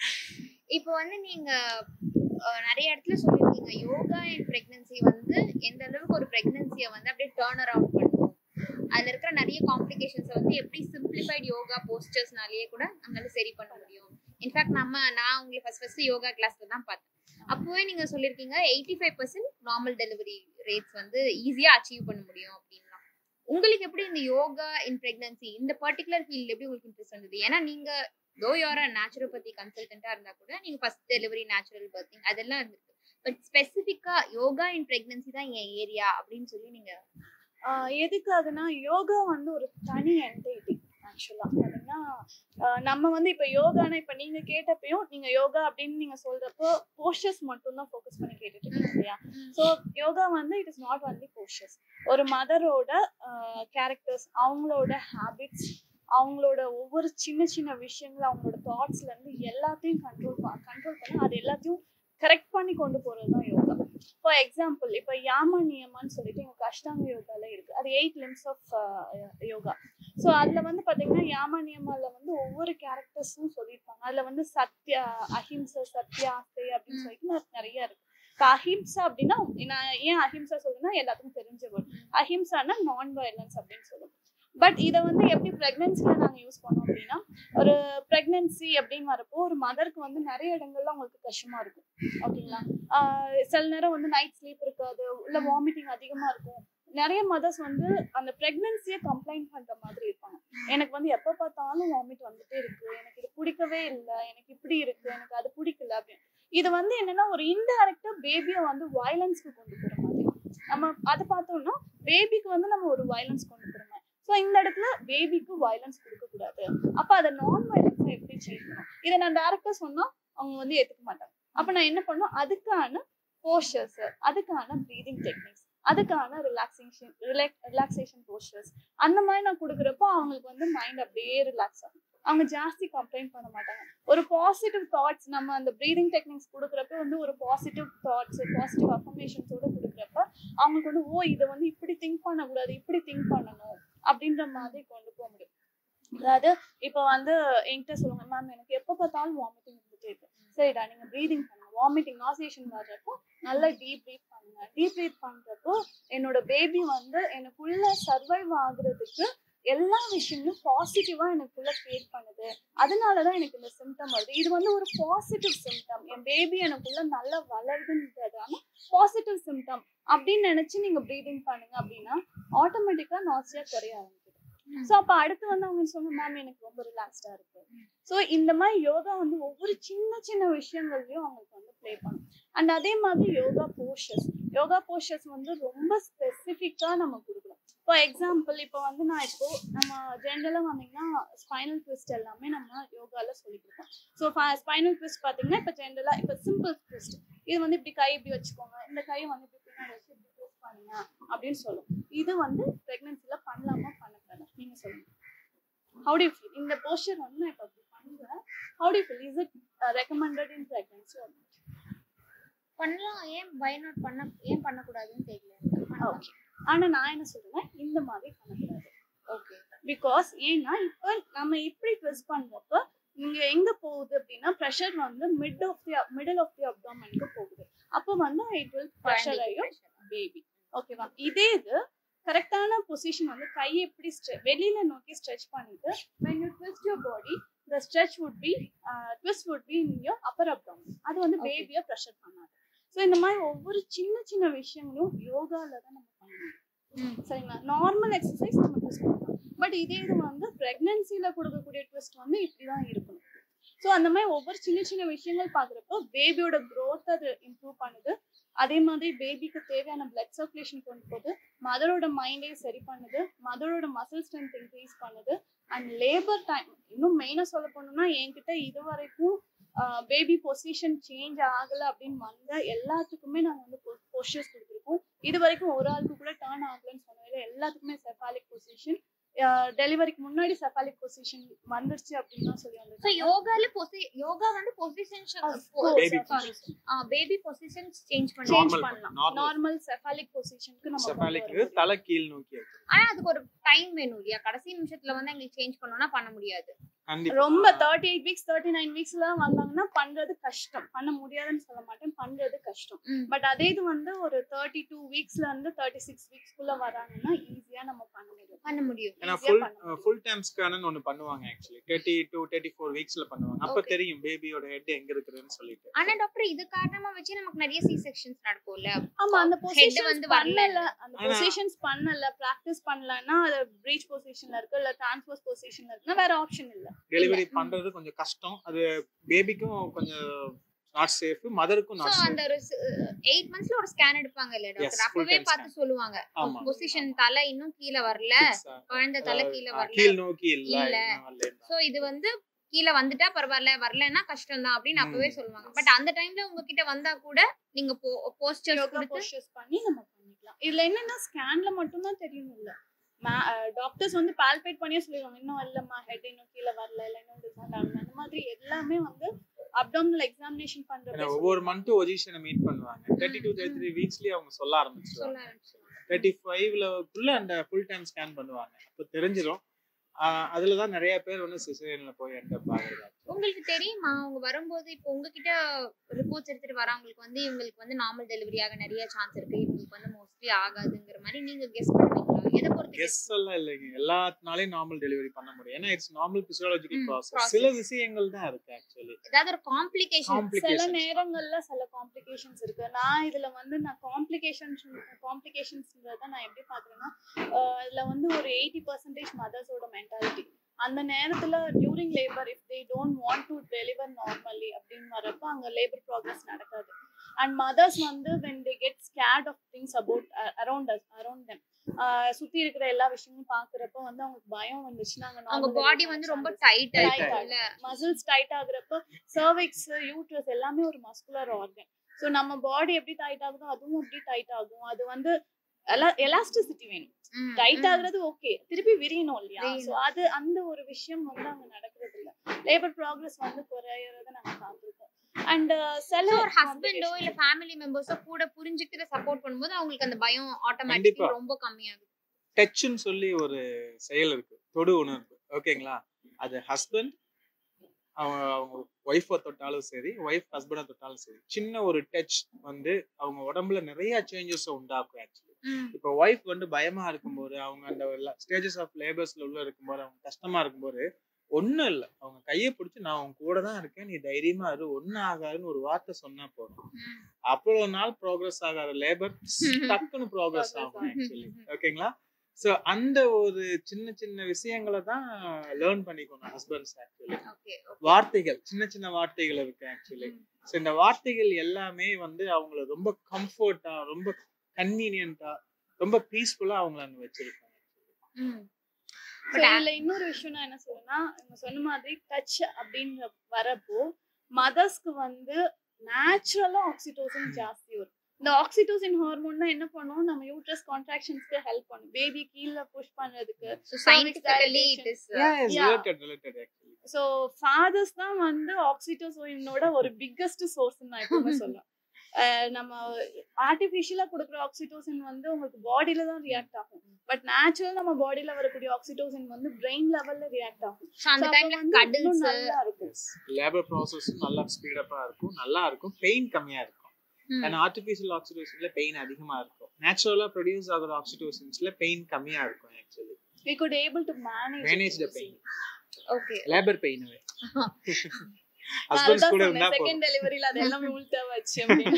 இப்போ வந்து நீங்க அஹ், நிறைய இடத்துல சொல்லியிருக்கீங்க யோகா அண்ட் பிரெக்னன்சி வந்து எந்த அளவுக்கு ஒரு பிரெக்னன்சியை வந்து அப்படியே டேர்ன் அரவுண்ட் பண்ணும் அதுல இருக்கிற நிறைய காம்ப்ளிகேஷன்ஸை வந்து எப்படி சிம்பிளிஃபைட் யோகா போஸ்டர்ஸ்னாலேயே கூட நம்மளால சரி பண்ண முடியும் இன்ஃபேக்ட் நம்ம நான் உங்களுக்கு ஃபர்ஸ்ட் ஃபர்ஸ்ட் யோகா கிளாஸ்ல தான் பார்த்தேன் அப்போவே நீங்க சொல்லியிருக்கீங்க eighty five percent normal delivery rates வந்து ஈஸியா அச்சீவ் பண்ண முடியும் அப்படின்னா உங்களுக்கு எப்படி இந்த யோகா இன் பிரெக்னன்சி இந்த பர்டிகுலர் ஃபீல்ட் எப்படி உங்களுக்கு இன்ட்ரெஸ்ட் வந்தது ஏன்னா நீங்க தோ யோர் நேச்சுரோபதி கன்சல்டண்டா இருந்தா கூட நீங்க ஃபர்ஸ்ட் டெலிவரி நேச்சுரல் பர்த்திங் அதெல்லாம் இருந்திருக்கு பட் ஸ்பெசிஃபிக்கா யோகா இன் பிரெக்னன்சி தான் என் ஏரியா அப்படின்னு சொல்லி நீங்க ஆஹ் எதுக்காகனா யோகா வந்து ஒரு தனி என்டைட்டி ஆக்சுவலா அப்படின்னா ஆஹ் நம்ம வந்து இப்ப யோகானா இப்ப நீங்க கேட்டப்பையும் நீங்க யோகா அப்படின்னு நீங்க சொல்றப்போ போஸ்டர்ஸ் மட்டும் தான் ஃபோக்கஸ் பண்ணி கேட்டுட்டு இருக்கீங்க இல்லையா ஸோ யோகா வந்து it is not only postures ஒரு மதரோட கேரக்டர்ஸ் அவங்களோட ஹேபிட்ஸ் அவங்களோட ஒவ்வொரு சின்ன சின்ன விஷயங்கள் அவங்களோட தாட்ஸ்ல இருந்து எல்லாத்தையும் கண்ட்ரோல் கண்ட்ரோல் பண்ணி அது எல்லாத்தையும் கரெக்ட் பண்ணி கொண்டு போறது தான் யோகா ஃபார் எக்ஸாம்பிள் இப்போ யாம நியமான்னு சொல்லிட்டு எங்களுக்கு அஷ்டாங்க யோகால இருக்கு அது eight limbs of yoga so அதில் வந்து பார்த்தீங்கன்னா யாம நியமால வந்து ஒவ்வொரு கேரக்டர்ஸும் சொல்லியிருப்பாங்க அதில் வந்து சத்யா அஹிம்சை சத்யா ஆசை அப்படின்னு சொல்லிட்டு நெ- நிறைய இருக்கு இப்போ அஹிம்சா அப்படின்னா நான் ஏன் அஹிம்சா சொல்றேன்னா எல்லாத்துக்கும் தெரிஞ்ச வேர்ட் அஹிம்சானா நான் வயலன்ஸ் அப்படின்னு சொல்லுவோம் பட் இதை வந்து எப்படி ப்ரெக்னன்சியில் நாங்கள் யூஸ் பண்ணோம் அப்படின்னா ஒரு ப்ரெக்னன்சி அப்படின்னு வரப்போ ஒரு மதருக்கு வந்து நிறைய இடங்கள்ல அவங்களுக்கு கஷ்டமா இருக்கும் ஓகேங்களா ஆஹ் சில நேரம் வந்து நைட் ஸ்லீப் இருக்காது இல்ல வாமிட்டிங் அதிகமா இருக்கும் நிறைய மதர்ஸ் வந்து அந்த ப்ரெக்னன்சியை கம்ப்ளைண்ட் பண்ற மாதிரி இருப்பாங்க எனக்கு வந்து எப்ப பார்த்தாலும் வாமிட் வந்துட்டே இருக்கு எனக்கு இது பிடிக்கவே இல்லை எனக்கு இப்படி இருக்கு எனக்கு அது பிடிக்கல அப்படின்னு இது வந்து என்னன்னா ஒரு இன்டைரக்டா பேபியை வந்து வயலன்ஸ்க்கு கொண்டு போற மாதிரி நம்ம அதை பார்த்தோம்னா பேபிக்கு வந்து நம்ம ஒரு வயலன்ஸ் கொண்டு போற மாதிரி ஸோ இந்த இடத்துல பேபிக்கு வயலன்ஸ் கொடுக்க கூடாது அப்ப அதை நான் வயலன்ஸா எப்படி சேஞ்ச் பண்ணணும் இதை நான் டேரக்டா சொன்னா அவங்க வந்து ஏத்துக்க மாட்டாங்க அப்ப நான் என்ன பண்ணும் அதுக்கான போஸ்டர்ஸ் அதுக்கான ப்ரீதிங் டெக்னிக்ஸ் அதுக்கான ரிலாக்ஸேஷன் ரிலாக்ஸேஷன் போஸ்டர்ஸ் அந்த மாதிரி நான் கொடுக்குறப்போ அவங்களுக்கு வந்து மைண்ட் அப்படியே ரிலாக்ஸ் ஆகும் அவங்க ஜாஸ்தி கம்ப்ளைண்ட் பண்ண மாட்டாங்க ஒரு பாசிட்டிவ் தாட்ஸ் நம்ம அந்த ப்ரீதிங் டெக்னிக்ஸ் கொடுக்குறப்ப வந்து ஒரு பாசிட்டிவ் தாட்ஸ் பாசிட்டிவ் அஃபர்மேஷன்ஸோட கொடுக்குறப்ப அவங்களுக்கு வந்து ஓ இதை வந்து இப்படி திங்க் பண்ணக்கூடாது இப்படி திங்க் பண்ணணும் அப்படின்ற மாதிரி கொண்டு போக முடியும் அதாவது இப்போ வந்து என்கிட்ட சொல்லுங்க மேம் எனக்கு எப்போ பார்த்தாலும் வாமிட்டிங் இருந்துட்டே இருக்கு சரிடா நீங்க ப்ரீதிங் பண்ணுங்க வாமிட்டிங் நாசியேஷன் வர்றப்போ நல்லா டீப் ப்ரீத் பண்ணுங்க டீப் ப்ரீத் பண்றப்போ என்னோட பேபி வந்து எனக்குள்ள சர்வைவ் ஆகுறதுக்கு எல்லா விஷயங்களும் பாசிட்டிவா எனக்குள்ள கிரியேட் பண்ணுது அதனாலதான் எனக்கு இந்த சிம்டம் வருது இது வந்து ஒரு பாசிட்டிவ் சிம்டம் என் பேபி எனக்குள்ள நல்லா வளருதுன்றதான பாசிட்டிவ் சிம்டம் அப்படின்னு நினைச்சு நீங்க ப்ரீதிங் பண்ணுங்க அப்படின்னா ஆட்டோமேட்டிக்கா நாசியா குறைய ஆரம்பிக்குது ஸோ அப்போ அடுத்து வந்து அவங்க சொன்ன மேம் எனக்கு ரொம்ப ரிலாக்ஸ்டா இருக்கு ஸோ இந்த மாதிரி யோகா வந்து ஒவ்வொரு சின்ன சின்ன விஷயங்கள்லயும் அவங்களுக்கு வந்து ப்ளே பண்ணும் அண்ட் அதே மாதிரி யோகா போஸ்டர்ஸ் யோகா போஸ்டர்ஸ் வந்து ரொம்ப ஸ்பெசிஃபிக்கா நம்ம கொடுக்கணும் ஃபார் எக்ஸாம்பிள் இப்போ வந்து நான் இப்போ நம்ம ஜென்ரலாக வந்தீங்கன்னா ஸ்பைனல் ட்விஸ்ட் எல்லாமே நம்ம யோகால சொல்லி கொடுப்போம் ஸோ ஸ்பைனல் ட்விஸ்ட் பார்த்தீங்கன்னா இப்போ ஜென்ரலாக இப்போ சிம்பிள் ட்விஸ்ட் இது வந்து இப்படி கை இப்படி வச்சுக்கோங்க இந்த கையை வந்து இப்படி பின்னாடி வச்சு இப்படி ட்விஸ்ட் பண்ணுங்க அப்படின்னு சொல்லும் இது வந்து ப்ரெக்னன்சில பண்ணலாமா பண்ணக்கூடாதா நீங்க சொல்லுங்க ஹவு டு ஃபீல் இந்த போஸ்டர் வந்து நான் இப்போ அப்படி பண்ணுறேன் how to feel is it recommended in pregnancy பண்ணலாம் ஏன் பை நாட் பண்ண ஏன் பண்ணக்கூடாதுன்னு தெரியல ஓகே ஆனா நான் என்ன சொல்றேன் இந்த மாதிரி பண்ணக்கூடாது ஓகே பிகாஸ் ஏன்னா இப்போ நம்ம இப்படி ட்விஸ்ட் பண்றப்ப இங்க எங்க போகுது அப்படின்னா ப்ரெஷர் வந்து mid of the middle of the அப்டாமனுக்கு போகுது அப்போ வந்து இட் வில் ப்ரெஷர் ஆகும் பேபி ஓகேவா இதே இது கரெக்டான பொசிஷன் வந்து கையை எப்படி ஸ்ட்ரெ- வெளியில நோக்கி ஸ்ட்ரெச் பண்ணிட்டு when you twist your body the stretch would be uh, twist would be in your upper abdomen அது வந்து Okay. பேபியை ப்ரெஷர் பண்ணாது ஸோ ஸோ இந்த மாதிரி ஒவ்வொரு சின்ன சின்ன விஷயங்களும் யோகால தான் நம்ம பண்ணணும் ம். சரிங்களா நார்மல் எக்ஸசைஸ் நம்ம ட்விஸ்ட் பண்ணலாம் பட் இதே இது வந்து ப்ரெக்னன்சியில் கொடுக்கக்கூடிய ட்விஸ்ட் வந்து இப்படி தான் இருக்கணும் ஸோ அந்த மாதிரி ஒவ்வொரு சின்ன சின்ன விஷயங்கள் பார்க்குறப்போ பேபியோட growth அது இம்ப்ரூவ் பண்ணுது அதே மாதிரி பேபிக்கு தேவையான பிளட் சர்க்குலேஷன் கொண்டு போகுது மதரோட மைண்டே சரி பண்ணுது மதரோட மசில் ஸ்ட்ரென்த் இன்க்ரீஸ் பண்ணுது அண்ட் லேபர் டைம் இன்னும் மெயினாக சொல்ல போனோம்னா என்கிட்ட இது வரைக்கும் பேபி பொசிஷன் சேஞ்ச் ஆகலை அப்படின்னு வந்த எல்லாத்துக்குமே நாங்கள் வந்து பொசிஷன்ஸ் கொடுத்துருக்கோம் இது வரைக்கும் ஒரு ஆளுக்கு கூட டேர்ன் ஆகலைன்னு சொன்னதில்ல எல்லாத்துக்குமே செஃபாலிக் பொசிஷன் டெலிவரிக்கு முன்னாடி செஃபாலிக் பொசிஷன் வந்துருச்சு அப்படின்னு தான் சொல்லி ஸோ வந்திருக்காங்க யோகால பொசி யோகா வந்து position Baby sorry baby position change பண்ணி சேஞ்ச் Normal பண்ணலாம் normal. நார்மல் செஃபாலிக் பொசிஷனுக்கு நம்ம கொண்டு செஃபாலிக் வர முடியும். தலை கீழ் நோக்கி இருக்கு. ஆனா அதுக்கு ஒரு டைம் வேணும் இல்லையா கடைசி நிமிஷத்துல வந்து எங்களுக்கு சேஞ்ச் பண்ணோம்னா பண்ண முடியாது கண்டிப்பா ரொம்ப thirty eight weeks thirty nine வீக்ஸ்ல வந்தாங்கன்னா பண்றது கஷ்டம் பண்ண முடியாதுன்னு சொல்ல மாட்டேன் பண்றது கஷ்டம் ம். பட் அதே இது வந்து ஒரு தேர்ட்டி டூ வீக்ஸ்ல இருந்து தேர்ட்டி சிக்ஸ் வீக்ஸ்க்குள்ள வராங்கன்னா ஈஸியா நம்ம பண்ண முடியும் பண்ண முடியும் ஏன்னா easy ஆ ஃபுல் பண்ண முடியும். ஃபுல் டைம் ஸ்கேன் ஒன்னு பண்ணுவாங்க actually thirty two thirty four வீக்ஸ்ல பண்ணுவாங்க அப்ப Okay. தெரியும் பேபியோட ஹெட் எங்க இருக்குதுன்னு சொல்லிட்டு ஆனா டாக்டர் இது காரணமா வச்சு நமக்கு நிறைய சி செக்ஷன்ஸ் நடக்கும்ல ஆமா அந்த Head பொசிஷன்ஸ் வந்து வரல. பண்ணல அந்த ஆனா- பொசிஷன்ஸ் பண்ணல பிராக்டிஸ் பண்ணலன்னா அது பிரீச் பொசிஷன்ல இருக்கு இல்ல டிரான்ஸ்போஸ் பொசிஷன்ல இருக்குன்னா வேற ஆப்ஷன் இல்ல டெலிவரி ம். பண்றது கொஞ்சம் கஷ்டம் அது பேபிக்கும் கொஞ்சம் நாட் சேஃப் மதருக்கும் சோ நாட் சேஃப் அந்த ஒரு எயிட் மந்த்ஸ்ல ஒரு ஸ்கேன் எடுப்பாங்க இல்ல Yes, டாக்டர் full அப்பவே time பார்த்து சொல்லுவாங்க ஆமா பொசிஷன் தலை இன்னும் கீழே வரல குழந்தை தலை கீழே வரல கீழ் நோக்கி இல்ல இல்ல. இன்னும் வரல. சோ இது வந்து கீழே வந்துட்டா பரவாயில்ல வரலன்னா கஷ்டம் தான் அப்படின்னு அப்பவே ம். சொல்லுவாங்க பட் அந்த டைம்ல உங்ககிட்ட வந்தா கூட நீங்க போஸ்டர்ஸ் யோகா கொடுத்து போஸ்டர்ஸ் பண்ணி நம்ம பண்ணிக்கலாம் இதுல என்னன்னா ஸ்கேன்ல மட்டும் தான் தெரியும் இல்ல டாக்டர்ஸ் வந்து பால்பேட் பண்ணியே சொல்லிடுவாங்க இன்னும் இல்லம்மா ஹெட் இன்னும் கீழே வரல இல்ல இன்னும் டிசைன் ஆகல அந்த மாதிரி எல்லாமே வந்து அப்டாமினல் எக்ஸாமினேஷன் ஏன்னா பண்றப்ப ஒவ்வொரு மந்த்தும் பொசிஷனை மீட் பண்ணுவாங்க தேர்ட்டி டு தேர்ட்டி த்ரீ வீக்ஸ்லயே அவங்க சொல்ல ஆரம்பிச்சிருவாங்க சொல்ல ஆரம்பிச்சிருவாங்க தேர்ட்டி ஃபைவ்லக்குள்ள அந்த ஃபுல் டைம் ஸ்கேன் பண்ணுவாங்க அப்போ தெரிஞ்சிடும் அதுல தான் நிறைய பேர் வந்து சிசேரியன்ல போய் என்ட பாக்குறாங்க உங்களுக்கு தெரியுமா அவங்க வரும்போது இப்போ உங்ககிட்ட ரிப்போர்ட்ஸ் எடுத்துட்டு வரவங்களுக்கு வந்து இவங்களுக்கு வந்து நார்மல் டெலிவரியாக நிறைய சான்ஸ் இருக்கு இவங்களுக்கு வந்து மோஸ்ட்லி ஆகாதுங்கிற மாதிரி நீங்க கெஸ் பண்ணுவீங்களா எதை பொறுத்து கெஸ் எல்லாம் இல்லைங்க எல்லாத்தினாலையும் நார்மல் டெலிவரி பண்ண முடியும் ஏன்னா இட்ஸ் நார்மல் பிசியாலஜிக்கல் ம், ப்ராசஸ் process. சில விஷயங்கள் தான் இருக்கு ஆக்சுவலி ஏதாவது ஒரு காம்ப்ளிகேஷன் சில காம்ப்ளிகேஷன் நேரங்கள்ல சில காம்ப்ளிகேஷன்ஸ் இருக்கு நான் இதுல வந்து நான் காம்ப்ளிகேஷன்ஸ் காம்ப்ளிகேஷன்ஸ்ன்றத நான் எப்படி பாக்குறேன்னா ஆஹ் இதுல வந்து ஒரு எயிட்டி பர்சன்டேஜ் மதர்ஸோட மென்டாலிட்டி அந்த நேரத்துல during labour if they don't want to deliver normally அப்படின்னு வரப்ப அங்க லேபர் ப்ராக்ரஸ் நடக்காது அண்ட் மதர்ஸ் வந்து when they get scared of things about around around them சுத்தி இருக்கிற எல்லா விஷயமும் பாக்குறப்ப வந்து அவங்களுக்கு பயம் வந்துச்சுன்னா அவங்க பாடி வந்து ரொம்ப டைட் Tight ஆயிடும்ல மசில்ஸ் டைட் ஆகுறப்ப சர்விக்ஸ் யூட்ரஸ் எல்லாமே ஒரு மஸ்குலர் ஆர்கன் ஸோ நம்ம பாடி எப்படி டைட் ஆகுதோ அதுவும் அப்படி டைட் ஆகும் அது வந்து எலாஸ்டிசிட்டி வேணும் ம், டைட் ம். ஆகுறது ஓகே திருப்பி விரியணும் இல்லையா விரியணும். ஸோ அது அந்த ஒரு விஷயம் வந்து அங்க நடக்கிறது இல்ல லேபர் ப்ராக்ரஸ் வந்து குறையறத நம்ம பார்த்துருக்கோம் அண்ட் சில So, ஒரு ஹஸ்பண்டோ இல்ல ஃபேமிலி மெம்பர்ஸோ கூட புரிஞ்சுக்கிட்டு சப்போர்ட் பண்ணும்போது அவங்களுக்கு அந்த பயம் ஆட்டோமேட்டிக்கா கண்டிப்பா. ரொம்ப கம்மியாகுது டச்சுன்னு சொல்லி ஒரு செயல் இருக்கு தொடு உணர்வு ஓகேங்களா அது ஹஸ்பண்ட் அவங்க அவங்க ஒய்ஃபை தொட்டாலும் சரி ஒய்ஃப் ஹஸ்பண்டை தொட்டாலும் சரி சின்ன ஒரு டச் வந்து அவங்க உடம்புல நிறைய சேஞ்சஸ் உண்டாக்கும் ஆக்சுவலி ம், இப்போ ஒய்ஃப் வந்து பயமா இருக்கும்போது அவங்க அந்த ஸ்டேஜஸ் ஆஃப் லேபர்ஸ்ல உள்ள இருக்கும்போது அவங்க கஷ்டமா இருக்கும்போது ஒண்ணும் இல்லை அவங்க கையை பிடிச்சி நான் உன் கூட தான் இருக்கேன் நீ தைரியமா இரு ஒன்னும் ஆகாதுன்னு ஒரு வார்த்தை சொன்னா போதும் ம். அவ்வளவு நாள் ப்ரோக்ரஸ் ஆகாத லேபர் டக்குன்னு ப்ரோக்ரஸ் Progress ஆகும் ஆக்சுவலி ஓகேங்களா சோ அந்த ஒரு சின்ன சின்ன விஷயங்களை தான் லேர்ன் பண்ணிக்கணும் ஹஸ்பண்ட்ஸ் ஆக்சுவலி Okay, okay. வார்த்தைகள் சின்ன சின்ன வார்த்தைகள் இருக்கு ஆக்சுவலி ம். ஸோ இந்த வார்த்தைகள் எல்லாமே வந்து அவங்கள ரொம்ப கம்ஃபர்ட்டா ரொம்ப கன்வீனியன்ட்டா ரொம்ப பீஸ்ஃபுல்லா அவங்கள அங்க வச்சிருக்காங்க ம். So, இதுல இன்னொரு விஷயம் நான் என்ன சொல்றேன்னா இவங்க சொன்ன மாதிரி டச் அப்படின்ற வரப்போ மதர்ஸ்க்கு வந்து நேச்சுரலா ஆக்சிடோசின் ஜாஸ்தி வரும் இந்த ஆக்சிடோசின் ஹார்மோன் தான் என்ன பண்ணும் நம்ம யூட்ரஸ் கான்ட்ராக்ஷன்ஸ்க்கு ஹெல்ப் பண்ணும் பேபி கீழே புஷ் பண்றதுக்கு So, scientifically it is, uh, Yeah, it's Yeah. related, related actually. So fathers தான் வந்து ஆக்சிடோசோயினோட ஒரு பிக்கஸ்ட் சோர்ஸ் நான் எப்பவுமே சொல்லுவேன் அஹ் நம்ம ஆர்டிஃபிஷியலா கொடுக்குற ஆக்சிடோசின் வந்து உங்களுக்கு பாடியில தான் ரியாக்ட் ஆகும் பட் நேச்சுரல் நம்ம பாடியில வரக்கூடிய ஆக்சிடோசின் வந்து பிரெயின் லெவல்ல ரியாக்ட் ஆகும் so அந்த So, அப்ப டைம்ல வந்து இன்னும் கடல்ஸ் நல்லா இருக்கும் Yes. லேபர் ப்ராசஸும் நல்லா ஸ்பீடப்பா இருக்கும் நல்லா இருக்கும் பெயின் கம்மியா இருக்கும் ஏன்னா ஆர்டிஃபிஷியல் ஆக்சிடோசின்ல பெயின் அதிகமா இருக்கும் நேச்சுரலா ப்ரொடியூஸ் ஆகுற ஆக்சிடோசின்ஸ்ல பெயின் கம்மியா இருக்கும் actually we could able to manage manage the pain okay labour pain husbands கூட இருந்தா செகண்ட் போதும் டெலிவரியில அது எல்லாமே உள்டா வச்சு அப்படின்னு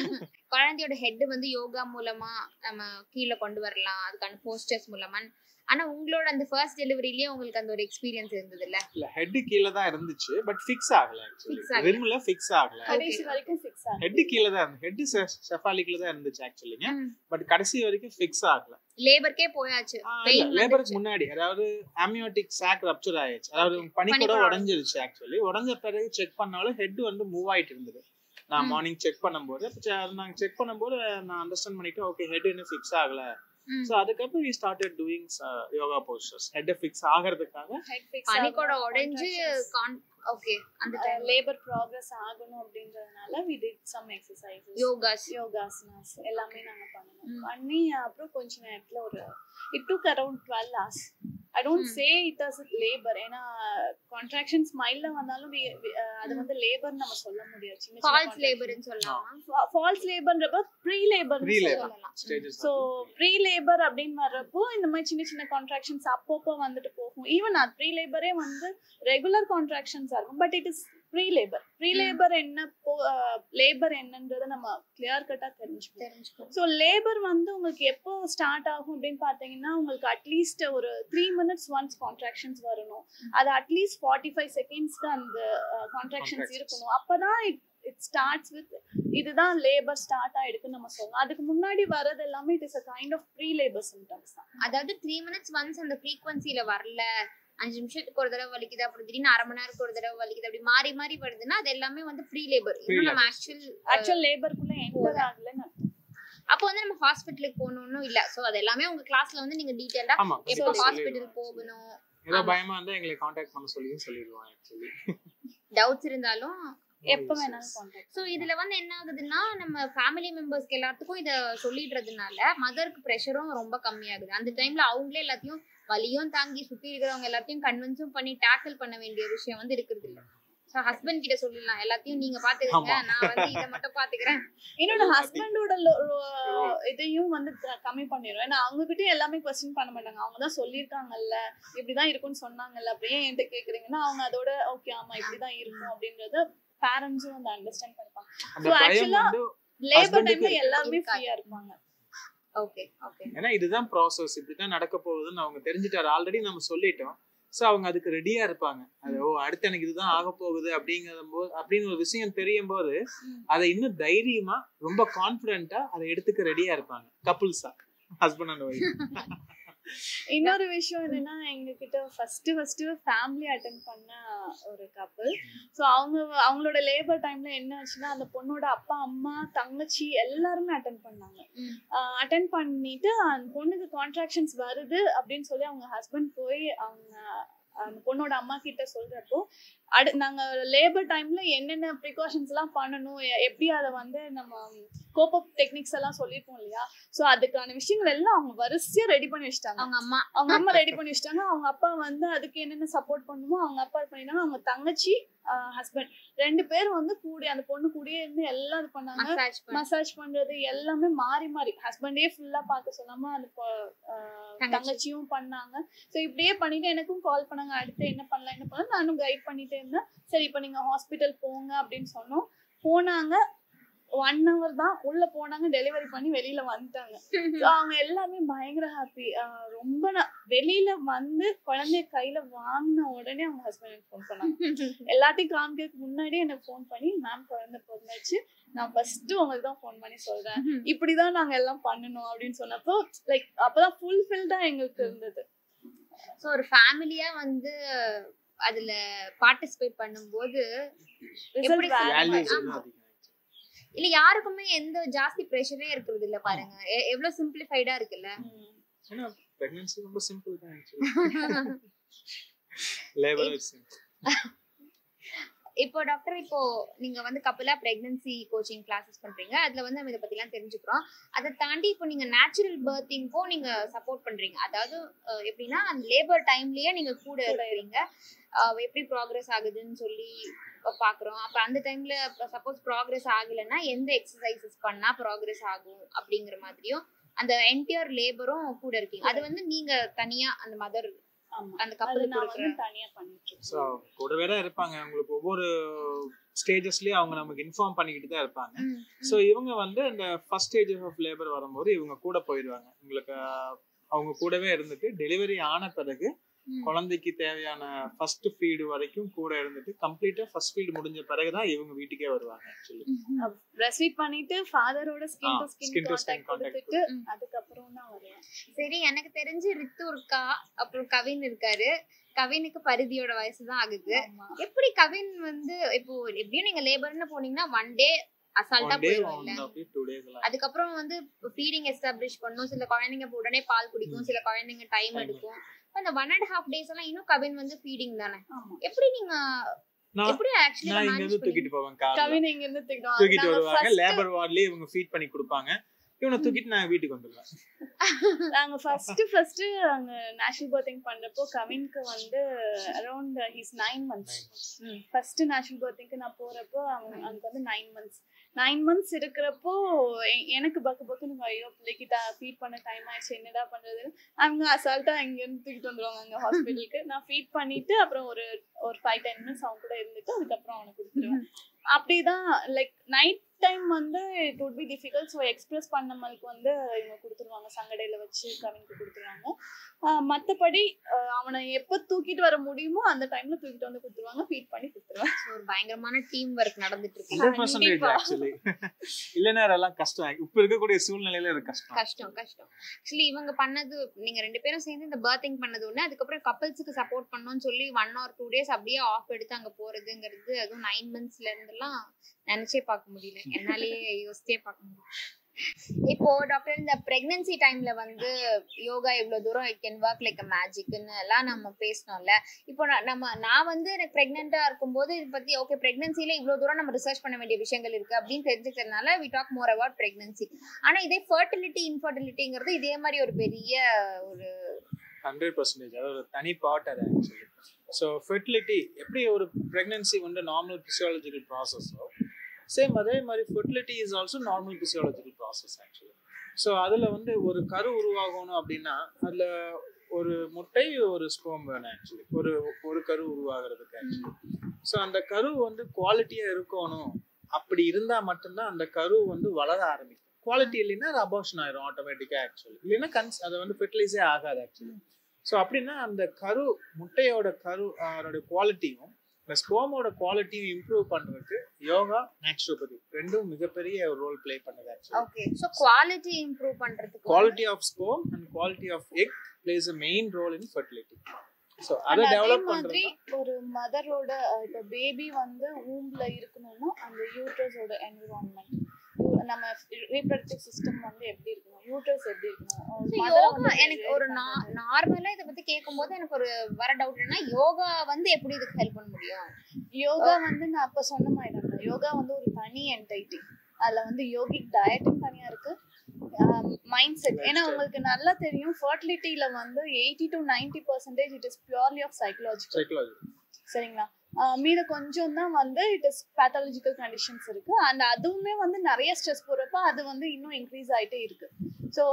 குழந்தையோட ஹெட் வந்து யோகா மூலமா நம்ம கீழே கொண்டு வரலாம் அதுக்கான போஸ்டர்ஸ் மூலமா ஆனா உங்களோட அந்த ஃபர்ஸ்ட் டெலிவரியிலேயே உங்களுக்கு அந்த ஒரு எக்ஸ்பீரியன்ஸ் இருந்தது இல்ல இல்ல ஹெட் கீழே தான் இருந்துச்சு பட் ஃபிக்ஸ் ஆகல ஆக்சுவலி Fix ஆகல. ரிம்ல ஃபிக்ஸ் ஆகல கடைசி வரைக்கும் ஃபிக்ஸ் ஆகும் ஹெட் கீழே தான் இருந்து ஹெட் செஃபாலிக்ல தான் இருந்துச்சு ஆக்சுவலிங்க பட் கடைசி வரைக்கும் ஃபிக்ஸ் ஆகல லேபர்க்கே போயாச்சு Pain லேபருக்கு வந்துருச்சு. முன்னாடி அதாவது அம்னியோட்டிக் சாக் ரப்சர் ஆயிடுச்சு அதாவது பனி கூட பனிக்கூட உடஞ்சிருச்சு ஆக்சுவலி உடஞ்ச பிறகு செக் பண்ணாலும் ஹெட் வந்து மூவ் ஆயிட்டு இருந்தது நான் ம். மார்னிங் செக் பண்ணும்போது அப்ப ச- நாங்க செக் பண்ணும்போது நான் அண்டர்ஸ்டாண்ட் பண்ணிட்டு ஓகே ஹெட் இன்னும் ஃபிக்ஸ் ஆகல ம். ஸோ அதுக்கப்புறம் we started doing yoga postures head fix ஆகிறதுக்காக ஹெட் ஃபிக்ஸ் பனிக்கூட உடைஞ்சு ஓகே அந்த டைம் லேபர் ப்ராக்ரஸ் ஆகணும் அப்படின்றதுனால we did some exercises yogas yogasanas எல்லாமே நாங்க பண்ணணும் ம். பண்ணி அப்புறம் கொஞ்ச நேரத்துல ஒரு it took around twelve hours I don't ம். சே இட் அஸ் லேபர் ஏன்னா கான்ட்ராக்ஷன் ஸ்மைல்ல வந்தாலும் we- we- அஹ் அது வந்து லேபர் நம்ம சொல்ல முடியாது சின்ன ஃபால்ஸ் லேபர்னு சொல்லலாமா ஃபால்ஸ் லேபர்ன்றப்ப ப்ரீ லேபர் ப்ரீ லேபர் சொல்லலாம். ஸ்டேஜஸ் ஸோ ப்ரீ லேபர் அப்படின்னு வர்றப்போ இந்த மாதிரி சின்ன சின்ன கான்ட்ராக்ஷன்ஸ் அப்பப்போ வந்துட்டு போகும் ஈவன் அது ப்ரீ லேபரே வந்து ரெகுலர் கான்ட்ராக்ஷன்ஸாக இருக்கும் but it is pre labour pre labour என்ன லேபர் என்னன்றதை நம்ம கிளியர் கட்டாக தெரிஞ்சுக்கணும் தெரிஞ்சுக்கோ ஸோ லேபர் வந்து உங்களுக்கு எப்போ ஸ்டார்ட் ஆகும் அப்படின்னு பார்த்தீங்கன்னா உங்களுக்கு அட்லீஸ்ட் ஒரு த்ரீ மினிட்ஸ் ஒன்ஸ் கான்ட்ராக்ஷன்ஸ் வரணும் அது அட்லீஸ்ட் ஃபார்ட்டி ஃபைவ் செகண்ட்ஸ்க்கு அந்த கான்ட்ராக்ஷன்ஸ் Contractions. இருக்கணும் அப்பதான் இட் இட் ஸ்டார்ட்ஸ் வித் இதுதான் லேபர் ஸ்டார்ட் ஆயிடுக்குன்னு நம்ம சொல்லலாம் அதுக்கு முன்னாடி வர்றது எல்லாமே it is a kind of pre labour symptoms தான் அதாவது த்ரீ மினிட்ஸ் ஒன்ஸ் அந்த ஃப்ரீக்வன்சில வரல அஞ்சு நிமிஷத்துக்கு ஒரு தடவை வலிக்குது அப்புறம் திடீர்னு அரை மணி நேரத்துக்கு ஒரு தடவை வலிக்குது அப்படி மாறி மாறி வருதுன்னா அது எல்லாமே வந்து ப்ரீ லேபர் இன்னும் நம்ம labor. ஆக்சுவல் ஆக்சுவல் லேபருக்குள்ள என்டர் ஆகலன்னு அர்த்தம். அப்போ வந்து நம்ம ஹாஸ்பிட்டலுக்கு போகணும்னு இல்ல சோ அது எல்லாமே உங்க கிளாஸ்ல வந்து நீங்க டீடைல்டா ஆமா எப்போ கண்டிப்பா ஹாஸ்பிட்டல் சொல்லிடுவோம். போகணும் ஏதோ ஆமா. பயமா இருந்தா எங்களை காண்டாக்ட் பண்ண சொல்லியும் சொல்லிடுவோம் ஆக்சுவலி டவுட்ஸ் இருந்தாலும் எப்ப வேணாலும் கான்டாக்ட் ஸோ இதுல வந்து என்ன ஆகுதுன்னா நம்ம ஃபேமிலி மெம்பர்ஸ்க்கு எல்லாத்துக்கும் இத சொல்லிடுறதுனால மதருக்கு ப்ரெஷரும் ரொம்ப கம்மியாகுது அந்த டைம்ல அவங்களே எல்லாத்தையும் வலியும் தாங்கி சுத்தி இருக்கிறவங்க எல்லாத்தையும் கன்வின்ஸும் பண்ணி டேக்கிள் பண்ண வேண்டிய விஷயம் வந்து இருக்கிறது இல்ல ஸோ ஹஸ்பண்ட் கிட்ட சொல்லிடலாம் எல்லாத்தையும் நீங்க பாத்துக்கங்க ஆமா. நான் வந்து இதை மட்டும் பாத்துக்கிறேன் இன்னொன்னு ஹஸ்பண்டோட இதையும் வந்து க- கம்மி பண்ணிடும் ஏன்னா அவங்க கிட்டயும் எல்லாமே கொஸ்டின் பண்ண மாட்டாங்க அவங்க தான் சொல்லியிருக்காங்கல்ல இப்படிதான் இருக்கும்னு சொன்னாங்கல்ல அப்படியே என்கிட்ட கேக்குறீங்கன்னா அவங்க அதோட ஓகே ஆமா இப்படிதான் இருக்கும் அப்படின்றத பேரண்ட்ஸும் வந்து அண்டர்ஸ்டாண்ட் பண்ணிப்பாங்க அந்த So, பயம் actually-ஆ வந்து லேபர் Husband-க்கு டைம்ல இருக்கு. எல்லாருமே இருக்காது. ஃப்ரீயா இருப்பாங்க ஓகே ஓகே ஏன்னா இதுதான் ப்ராசஸ் இப்படிதான் நடக்க போகுதுன்னு அவங்க தெரிஞ்சுட்டாரு ஆல்ரெடி நம்ம சொல்லிட்டோம் சோ அவங்க அதுக்கு ரெடியா இருப்பாங்க அது ஓ அடுத்து எனக்கு இதுதான் ஆக போகுது அப்படிங்கிற போது அப்படின்னு ஒரு விஷயம் தெரியும் போது ம். அதை இன்னும் தைரியமா ரொம்ப கான்பிடென்ட்டா அதை எடுத்துக்க ரெடியா இருப்பாங்க கப்புள்ஸா ஹஸ்பண்ட் அண்ட் ஒய்ஃப் இன்னொரு விஷயம் என்னன்னா எங்க கிட்ட ஃபர்ஸ்ட் ஃபர்ஸ்ட் ஃபேமிலி அட்டன் பண்ண ஒரு கப்பல் ஸோ அவங்க அவங்களோட லேபர் டைம்ல என்ன ஆச்சுன்னா அந்த பொண்ணோட அப்பா அம்மா தங்கச்சி எல்லாருமே அட்டன் பண்ணாங்க ம். அட்டன் பண்ணிட்டு அந்த பொண்ணுக்கு கான்ட்ராக்ஷன்ஸ் வருது அப்படின்னு சொல்லி அவங்க ஹஸ்பண்ட் போய் அவங்க அந்த பொண்ணோட அம்மா கிட்ட சொல்றப்போ அடு நாங்க லேபர் டைம்ல என்னென்ன ப்ரிகாஷன்ஸ் எல்லாம் பண்ணணும் எ- எப்படி அதை வந்து நம்ம கோப் அப் டெக்னிக்ஸ் எல்லாம் சொல்லியிருப்போம் இல்லையா ஸோ அதுக்கான விஷயங்கள் எல்லாம் அவங்க வரிசையா ரெடி பண்ணி வச்சிட்டாங்க அவங்க அம்மா அவங்க அம்மா ரெடி பண்ணி வச்சிட்டாங்க அவங்க அப்பா வந்து அதுக்கு என்னென்ன சப்போர்ட் பண்ணுமோ அவங்க அப்பா பண்ணிட்டாங்க அவங்க தங்கச்சி ஹஸ்பண்ட் ரெண்டு பேரும் வந்து கூடி அந்த பொண்ணு கூடயே இருந்து எல்லாம் இது பண்ணாங்க மசாஜ் பண்ணி மசாஜ் பண்றது எல்லாமே மாறி மாறி ஹஸ்பண்டே ஃபுல்லா பார்க்க சொல்லாம அந்த பொ- ஆஹ் தங்கச்சி. தங்கச்சியும் பண்ணாங்க ஸோ இப்படியே பண்ணிட்டு எனக்கும் கால் பண்ணாங்க அடுத்து என்ன பண்ணலாம் என்ன பண்ணலாம் நானும் கைட் பண்ணிட்டே இருந்தேன் சரி இப்போ நீங்க ஹாஸ்பிட்டல் போங்க அப்படின்னு சொன்னோம் போனாங்க ஒன் ஹவர் தான் உள்ள போனாங்க டெலிவரி பண்ணி வெளியில வந்துட்டாங்க So, அவங்க எல்லாமே பயங்கர ஹாப்பி ரொம்ப நா- வெளியில வந்து குழந்தைய கையில வாங்கின உடனே அவங்க ஹஸ்பண்ட் ஃபோன் பண்ணாங்க எல்லாத்தையும் காமிக்கிறதுக்கு முன்னாடியே எனக்கு ஃபோன் பண்ணி மேம் குழந்தை பிறந்தாச்சு நான் ஃபர்ஸ்ட் உங்களுக்கு தான் ஃபோன் பண்ணி சொல்றேன் இப்படிதான் நாங்க எல்லாம் பண்ணணும் அப்படின்னு சொன்னப்போ லைக் அப்பதான் ஃபுல்ஃபில்டா எங்களுக்கு இருந்தது ஸோ ஒரு ஃபேமிலியா வந்து அதுல பார்ட்டிசிபேட் பண்ணும்போது எப்படி Result வேற சொல்றது? வேல்யூஸ் ஆமா. அதிகம் இல்ல யாருக்குமே எந்த ஜாஸ்தி ப்ரெஷரே இருக்கிறது இல்ல பாருங்க எ- எவ்வளவு சிம்பிளிஃபைடா இருக்குல்ல ம். ஏன்னா பிரெக்னன்சி ரொம்ப சிம்பிள் தான் ஆக்சுவலி லேபர் சிம்பிள் இப்போ டாக்டர் இப்போ நீங்க வந்து கப்பலா பிரெக்னன்சி கோச்சிங் கிளாஸஸ் பண்றீங்க அதுல வந்து நம்ம இதை பத்தி எல்லாம் தெரிஞ்சுக்கிறோம் அதை தாண்டி இப்போ நீங்க நேச்சுரல் பர்த்திங்க்கும் நீங்க சப்போர்ட் பண்றீங்க அதாவது அஹ், எப்படின்னா அந்த லேபர் டைம்லயே நீங்க கூட இருக்கிறீங்க அஹ், எப்படி ப்ராக்ரஸ் ஆகுதுன்னு சொல்லி இப்ப பாக்குறோம் அப்ப அந்த டைம்ல சப்போஸ் ப்ராக்ரஸ் ஆகலைன்னா எந்த எக்ஸசைசஸ் பண்ணா ப்ராக்ரஸ் ஆகும் அப்படிங்கிற மாதிரியும் அந்த என்டையர் லேபரும் கூட இருக்கீங்க அது வந்து நீங்க தனியா அந்த மதர் ஆமா அந்த அது கப்பலுக்கு நான் கொடுக்குற வந்து தனியா பண்ணிட்டு இருக்கேன் ஸோ கூடவே தான் இருப்பாங்க உங்களுக்கு ஒவ்வொரு ஸ்டேஜஸ்லயும் அவங்க நமக்கு இன்ஃபார்ம் பண்ணிக்கிட்டு தான் இருப்பாங்க ம், ஸோ இவங்க வந்து இந்த ஃபர்ஸ்ட் ஸ்டேஜ் ஆஃப் லேபர் வரும்போது இவங்க கூட போயிடுவாங்க உங்களுக்கு ஆஹ், அவங்க கூடவே இருந்துட்டு டெலிவரி ஆன பிறகு ம். குழந்தைக்கு தேவையான ஃபர்ஸ்ட் ஃபீடு வரைக்கும் கூட இருந்துட்டு கம்ப்ளீட்டா ஃபர்ஸ்ட் ஃபீடு முடிஞ்ச பிறகுதான் இவங்க வீட்டுக்கே வருவாங்க ஆக்சுவலி பிரஸ்ட் ஃபீட் பண்ணிட்டு ஃபாதரோட skin ah, to skin skin to skin contact contact கொடுத்துட்டு ம். அதுக்கப்புறம் தான் வருவேன் சரி எனக்கு தெரிஞ்சு ரித்து இருக்கா அப்புறம் கவின் இருக்காரு கவினுக்கு பரிதியோட வயசு தான் ஆகுது ஆமா. எப்படி கவின் வந்து இப்போ எப்படியும் நீங்க லேபர்னு போனீங்கன்னா ஒன் டே அசால்ட்டா ஒன் டே போயிடும்ல ஒன் ஆஃப் டூ டேஸ் எல்லாம் அதுக்கப்புறம் வந்து ஃபீடிங் எஸ்டாப்ளிஷ் பண்ணும் சில குழந்தைங்க இப்ப உடனே பால் குடிக்கும் சில குழந்தைங்க டைம் Time எடுக்கும் அந்த ஒன் அண்ட் ஹாஃப் டேஸ் எல்லாம் இன்னும் கவின் வந்து ஃபீடிங் தானே ஆமா எப்படி நீங்க நான் எப்படி ஆக்சுவலி நான் இங்க இருந்து தூக்கிட்டு போவேன் கார்ல கவின் இங்க இருந்து தூக்கிட்டு தூக்கிட்டு நாங்க வருவாங்க first- லேபர் வார்ட்லயே இவங்க ஃபீட் பண்ணி கொடுப்பாங்க இவனை தூக்கிட்டு நான் வீட்டுக்கு வந்துடுவேன் நாங்க ஃபர்ஸ்ட் ஃபர்ஸ்ட் அங்க நேஷனல் பர்த்திங் பண்றப்போ கவின்க்கு வந்து around his nine months first natural பர்த்திங்க்கு நான் போறப்போ அவங்க அங்க வந்து நைன் மந்த்ஸ் நைன் மந்த்ஸ் இருக்கிறப்போ எ- எனக்கு பக்கு பக்குன்னு ஐயோ பிள்ளைகிட்ட ஃபீட் பண்ண டைம் ஆயிடுச்சு என்னடா பண்றது அவங்க அசால்ட்டா இங்க இருந்து தூக்கிட்டு வந்துருவாங்க அங்க ஹாஸ்பிட்டலுக்கு நான் ஃபீட் பண்ணிட்டு அப்புறம் ஒரு ஒரு ஃபைவ் டென் மினிட்ஸ் அவங்க கூட இருந்துட்டு அதுக்கப்புறம் அவனை கொடுத்துருவேன் அப்படிதான் லைக் நைட் டைம் வந்து it would be difficult so express பண்ணமலுக்கு வந்து இவங்க கொடுத்துருவாங்க சங்கடையில வச்சு கவினுக்கு கொடுத்துருவாங்க ஆஹ் மத்தபடி ஆஹ் அவனை எப்போ தூக்கிட்டு வர முடியுமோ அந்த டைம்ல தூக்கிட்டு வந்து கொடுத்துருவாங்க ஃபீட் பண்ணி கொடுத்துருவாங்க ஒரு பயங்கரமான டீம் ஒர்க் நடந்துட்டு இருக்கு ஹண்ட்ரட் பர்சன்டேஜ் கண்டிப்பா. ஆக்சுவலி இல்லைன்னா அதெல்லாம் கஷ்டம் இப்ப இருக்கக்கூடிய சூழ்நிலையில இது கஷ்டம் கஷ்டம் கஷ்டம் ஆக்சுவலி இவங்க பண்ணது நீங்க ரெண்டு பேரும் சேர்ந்து இந்த பர்த்திங் பண்ணது ஒண்ணு அதுக்கப்புறம் கப்பல்ஸுக்கு சப்போர்ட் பண்ணணும்னு சொல்லி ஒன் ஆர் டூ டேஸ் அப்படியே ஆஃப் எடுத்து அங்க போறதுங்கிறது அதுவும் நைன் மந்த்ஸ்ல இருந்தெல்லாம் நினைச்சே பார்க்க முடியல என்னாலேயே யோசிச்சே பார்க்க முடியல இப்போ டாக்டர் இந்த பிரெக்னன்சி டைம்ல வந்து யோகா எவ்வளவு தூரம் இட் கேன் ஒர்க் லைக் மேஜிக்னு எல்லாம் நம்ம பேசணும்ல இப்போ நான் நம்ம நான் வந்து எனக்கு பிரெக்னெண்டா இருக்கும்போது இது பத்தி ஓகே பிரெக்னன்சில இவ்வளவு தூரம் நம்ம ரிசர்ச் பண்ண வேண்டிய விஷயங்கள் இருக்கு அப்படின்னு தெரிஞ்சுக்கிறதுனால we talk more about pregnancy ஆனா இதே ஃபர்டிலிட்டி இன்ஃபர்டிலிட்டிங்கிறது இதே மாதிரி ஒரு பெரிய ஒரு ஹண்ட்ரட் பர்சன்டேஜ் அது ஒரு தனி பாட் அது ஆக்சுவலி ஸோ ஃபெர்டிலிட்டி எப்படி ஒரு ப்ரெக்னென்சி வந்து நார்மல் பிசியாலஜிக்கல் ப்ராசஸோ சேம் அதே மாதிரி fertility is also normal physiological process actually so அதில் வந்து ஒரு கரு உருவாகணும் அப்படின்னா அதில் ஒரு முட்டை ஒரு ஸ்போம் வேணும் ஆக்சுவலி ஒரு ஒரு கரு உருவாகிறதுக்கு ஆக்சுவலி ஸோ அந்த கரு வந்து குவாலிட்டியாக இருக்கணும் அப்படி இருந்தால் மட்டும்தான் அந்த கரு வந்து வளர ஆரம்பிக்கும் குவாலிட்டி இல்லைன்னா அது அபார்ஷன் ஆயிரும் ஆட்டோமேட்டிக்காக ஆக்சுவலி இல்லைன்னா கன்ஸ் அதை வந்து ஃபெர்டிலைஸே ஆகாது ஆக்சுவலி ஸோ அப்படின்னா அந்த கரு முட்டையோட கரு ஆஹ், அதோட குவாலிட்டியும் இந்த ஸ்போமோட குவாலிட்டியும் இம்ப்ரூவ் பண்றதுக்கு யோகா நேச்சுரோபதி ரெண்டும் மிகப்பெரிய ஒரு ரோல் ப்ளே பண்ணுது actually okay so quality improve பண்றதுக்கு quality of sperm and quality of egg plays a main role in fertility so அதை And அதே டெவலப் மாதிரி பண்றது ஒரு மதரோட இப்போ பேபி வந்து ஊம்ல இருக்கணும்னா அந்த யூட்ரஸோட என்விரான்மெண்ட் நம்ம ரீப்ரடக்டிவ் சிஸ்டம் வந்து எப்படி இருக்கணும் யூட்ரஸ் எப்படி இருக்கணும் So, ஒரு mother யோகா வந்து எனக்கு ready ஒரு பண்றது. நார்மலா இதை பத்தி கேட்கும்போது எனக்கு ஒரு வர டவுட் என்ன யோகா வந்து எப்படி இதுக்கு ஹெல்ப் பண்ண முடியும் யோகா வந்து நான் அப்ப சொன்ன மாதிரி தான் யோகா வந்து ஒரு தனி என்டைட்டி அதுல வந்து யோகிக் டயட்டும் தனியா இருக்கு மைண்ட் செட் ஏன்னா உங்களுக்கு நல்லா தெரியும் ஃபர்டிலிட்டியில வந்து eighty to ninety percentage it is purely of psychological psychology சரிங்களா ஆஹ் மீத கொஞ்சம் தான் வந்து இட் இஸ் பேத்தாலஜிக்கல் கண்டிஷன்ஸ் இருக்கு அண்ட் அதுவுமே வந்து நிறைய ஸ்ட்ரெஸ் போறப்ப அது வந்து இன்னும் இன்க்ரீஸ் ஆயிட்டே இருக்கு ஸோ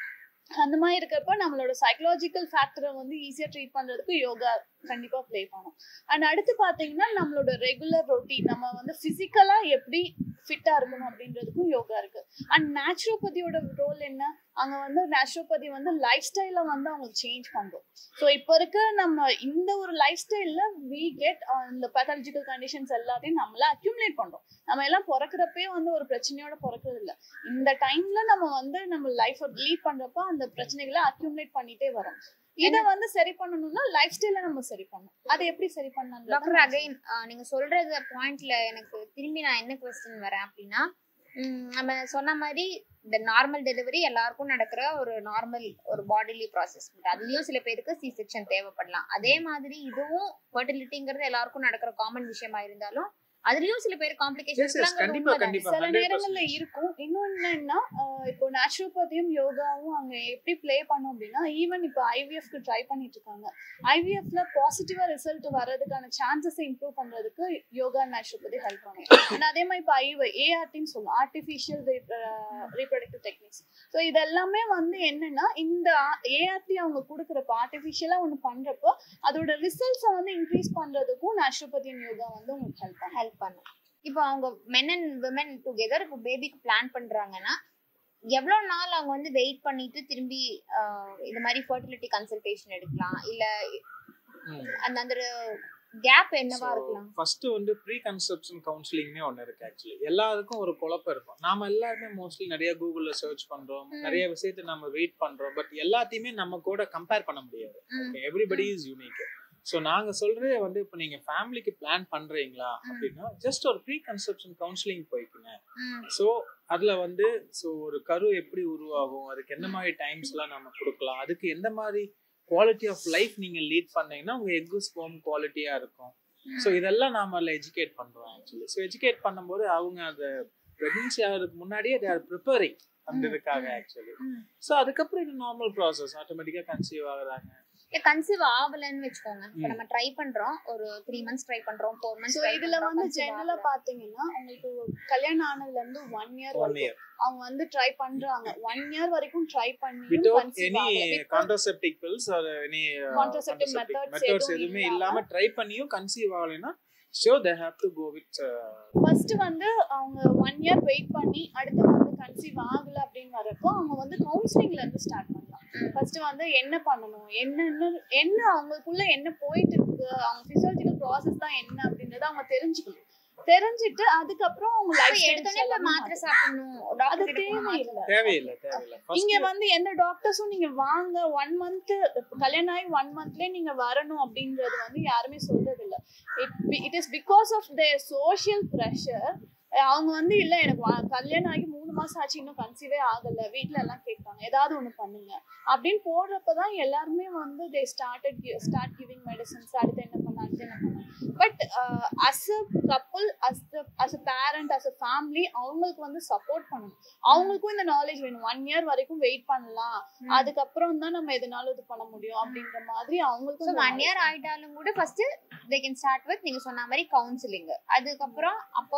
அந்த மாதிரி இருக்கிறப்ப நம்மளோட சைக்கலாஜிக்கல் ஃபேக்டரை வந்து ஈஸியாக ட்ரீட் பண்றதுக்கு யோகா கண்டிப்பா ப்ளே பண்ணும் அண்ட் அடுத்து பாத்தீங்கன்னா நம்மளோட ரெகுலர் ரொட்டீன் நம்ம வந்து பிசிக்கலா எப்படி ஃபிட்டா இருக்கணும் அப்படின்றதுக்கும் யோகா இருக்கு அண்ட் நேச்சுரோபதியோட ரோல் என்ன அங்க வந்து நேச்சுரோபதி வந்து லைஃப் ஸ்டைல வந்து அவங்க சேஞ்ச் பண்றோம் ஸோ இப்போ இருக்க நம்ம இந்த ஒரு லைஃப் ஸ்டைல்ல வி கெட் இந்த பேத்தாலஜிக்கல் கண்டிஷன்ஸ் எல்லாத்தையும் நம்மள அக்யூமுலேட் பண்றோம் நம்ம எல்லாம் பிறக்கிறப்பே வந்து ஒரு பிரச்சனையோட பிறக்கிறது இல்ல இந்த டைம்ல நம்ம வந்து நம்ம லைஃப் லீட் பண்றப்ப அந்த பிரச்சனைகளை அக்யூமுலேட் பண்ணிட்டே வரோம் இத வந்து சரி பண்ணணும்னா லைஃப் ஸ்டைல நம்ம சரி பண்ணணும் அதை எப்படி சரி பண்ணலாம் டாக்டர் அகைன் நீங்க சொல்றது பாயிண்ட்ல எனக்கு திரும்பி நான் என்ன கொஸ்டின் வரேன் அப்படின்னா உம், நம்ம சொன்ன மாதிரி இந்த நார்மல் டெலிவரி எல்லாருக்கும் நடக்கிற ஒரு நார்மல் ஒரு பாடிலி ப்ராசஸ் அதுலயும் சில பேருக்கு சி செக்ஷன் தேவைப்படலாம் அதே மாதிரி இதுவும் ஃபர்டிலிட்டிங்கிறது எல்லாருக்கும் நடக்கிற காமன் விஷயமா இருந்தாலும் அதுலயும் சில பேர் Yes, yes, கண்டிப்பா காம்ப்ளிகேஷன் கண்டிப்பா சில 100% நேரங்கள்ல இருக்கும் இன்னொன்னு என்னன்னா ஆஹ் இப்போ நேச்சுரோபதியும் யோகாவும் அங்க எப்படி ப்ளே பண்ணும் அப்படின்னா ஈவன் இப்போ ஐவிஎஃப்க்கு ட்ரை பண்ணிட்டு இருக்காங்க ஐவிஎஃப்ல பாசிட்டிவா ரிசல்ட் வர்றதுக்கான சான்சஸ் இம்ப்ரூவ் பண்றதுக்கு யோகா நேச்சுரோபதி ஹெல்ப் பண்ணும் And அதே மாதிரி இப்போ ஐவ ஏஆர்டின்னு சொல்லுவோம் ஆர்டிஃபிஷியல் ரீப்ரொடக்டிவ் டெக்னிக்ஸ் ஸோ இதெல்லாமே வந்து என்னன்னா இந்த ஏஆர்டி அவங்க கொடுக்குறப்ப ஆர்டிஃபிஷியலா ஒன்று பண்றப்போ அதோட ரிசல்ட்ஸை வந்து இன்க்ரீஸ் பண்றதுக்கும் நேச்சுரோபதியன் யோகா வந்து உங்களுக்கு ஹெல்ப் பண்ணும் ஹெல்ப் பண்ணும் இப்போ அவங்க மென் அண்ட் விமன் டுகெதர் இப்போ பேபிக்கு பிளான் பண்றாங்கன்னா எவ்வளவு நாள் அவங்க வந்து வெயிட் பண்ணிட்டு திரும்பி ஆஹ், இந்த மாதிரி ஃபர்டிலிட்டி கன்சல்டேஷன் எடுக்கலாம் இல்ல அந்த அந்த கேப் என்னவா இருக்கலாம் ஃபர்ஸ்ட் வந்து ப்ரீ கன்செப்ஷன் கவுன்சிலிங்னே ஒன்று இருக்கு ஆக்சுவலி எல்லாருக்கும் ஒரு குழப்பம் இருக்கும் நாம எல்லாருமே மோஸ்ட்லி நிறைய கூகுள்ல சர்ச் பண்றோம் ம். நிறைய விஷயத்தை நம்ம வெயிட் பண்றோம் பட் எல்லாத்தையுமே நம்ம கூட கம்பேர் பண்ண முடியாது ம். எவ்ரிபடி இஸ் யூனிக் ஸோ நாங்க சொல்றது வந்து இப்போ நீங்க ஃபேமிலிக்கு பிளான் பண்றீங்களா அப்படின்னா ஜஸ்ட் ஒரு ப்ரீ கன்செப்ஷன் கவுன்சிலிங் போய்க்குங்க ம். ஸோ அதுல வந்து ஸோ ஒரு கரு எப்படி உருவாகும் அதுக்கு என்ன மாதிரி டைம்ஸ்லாம் நம்ம கொடுக்கலாம் அதுக்கு எந்த மாதிரி குவாலிட்டி ஆஃப் லைஃப் நீங்க லீட் பண்ணீங்கன்னா உங்க எக்கு ஸ்போம் குவாலிட்டியா இருக்கும் ஸோ இதெல்லாம் நாம அதில் எஜுகேட் பண்றோம் ஆக்சுவலி ஸோ எஜுகேட் பண்ணும்போது அவங்க அதை ப்ரெக்னன்சி ஆகிறதுக்கு முன்னாடியே தே ஆர் ப்ரிப்பேரிங் அந்த இதுக்காக ஆக்சுவலி ம். ஸோ அதுக்கப்புறம் இது நார்மல் ப்ராசஸ் ஆட்டோமேட்டிக்காக கன்சீவ் ஆகுறாங்க கன்சீவ் ஆகலன்னு வச்சுக்கோங்க இப்போ ம். நம்ம ட்ரை பண்றோம் ஒரு த்ரீ மந்த்ஸ் ட்ரை பண்றோம் ஃபோர் மந்த்ஸ் ஸோ இதுல வந்து ஜெனரலா பாத்தீங்கன்னா உங்களுக்கு கல்யாணம் ஆனதுல இருந்து ஒன் இயர் ஒன் இயர் அவங்க வந்து ட்ரை பண்றாங்க ஒன் இயர் வரைக்கும் ட்ரை பண்ணி without any contraceptive pills or any Contraceptive methods methods எதுவும் எதுவுமே இல்லாம இல்லாம ட்ரை பண்ணியும் கன்சீவ் ஆகலைன்னா sure they have to go with first வந்து அவங்க ஒன் இயர் வெயிட் பண்ணி அடுத்து வந்து கன்சீவ் ஆகல அப்படின்னு வரப்போ அவங்க வந்து கவுன்சிலிங்ல இருந்து ஸ்டார்ட் பண்ணலாம் ஃபர்ஸ்ட் வந்து என்ன பண்ணணும் என்னன்னு என்ன அவங்களுக்குள்ள என்ன போயிட்டு இருக்கு அவங்க பிசியாலஜிக்கல் ப்ராசஸ் தான் என்ன அப்படின்றத அவங்க தெரிஞ்சுக்கணும் தெரிஞ்சுட்டு அதுக்கப்புறம் அவங்க லைஃப் எடுத்தோடனே இப்ப மாத்திரை சாப்பிடணும் அது டாக்டர் கிட்ட போய் தேவையில்லை தேவையில்லை தேவையில்லை இங்க ஃபர்ஸ்ட் வந்து எந்த டாக்டர்ஸும் நீங்க வாங்க ஒன் மந்த் கல்யாணம் ஆகி ஒன் மந்த்லயே நீங்க வரணும் அப்படின்றது வந்து யாருமே சொல்றது இல்ல it is because of the social pressure அவங்க வந்து இல்ல எனக்கு வா- கல்யாணம் ஆகி மூணு மாசம் ஆச்சு இன்னும் கன்சீவே ஆகல வீட்ல எல்லாம் கேட்பாங்க ஏதாவது ஒண்ணு பண்ணுங்க அப்படின்னு போடுறப்பதான் எல்லாருமே வந்து they started start giving medicines அடுத்து என்ன பண்ண அடுத்து என்ன பண்ண but as a couple as as a parent as a family அவங்களுக்கு வந்து சப்போர்ட் பண்ணணும் அவங்களுக்கும் இந்த நாலேஜ் வேணும் ஒன் இயர் வரைக்கும் வெயிட் பண்ணலாம் அதுக்கப்புறம் தான் நம்ம எதுனாலும் இது பண்ண முடியும் அப்படின்ற மாதிரி ஸோ அவங்களுக்கும் ஒன் இயர் ஆயிட்டாலும் கூட first they can start with நீங்க சொன்ன மாதிரி கவுன்சிலிங் அதுக்கப்புறம் அப்போ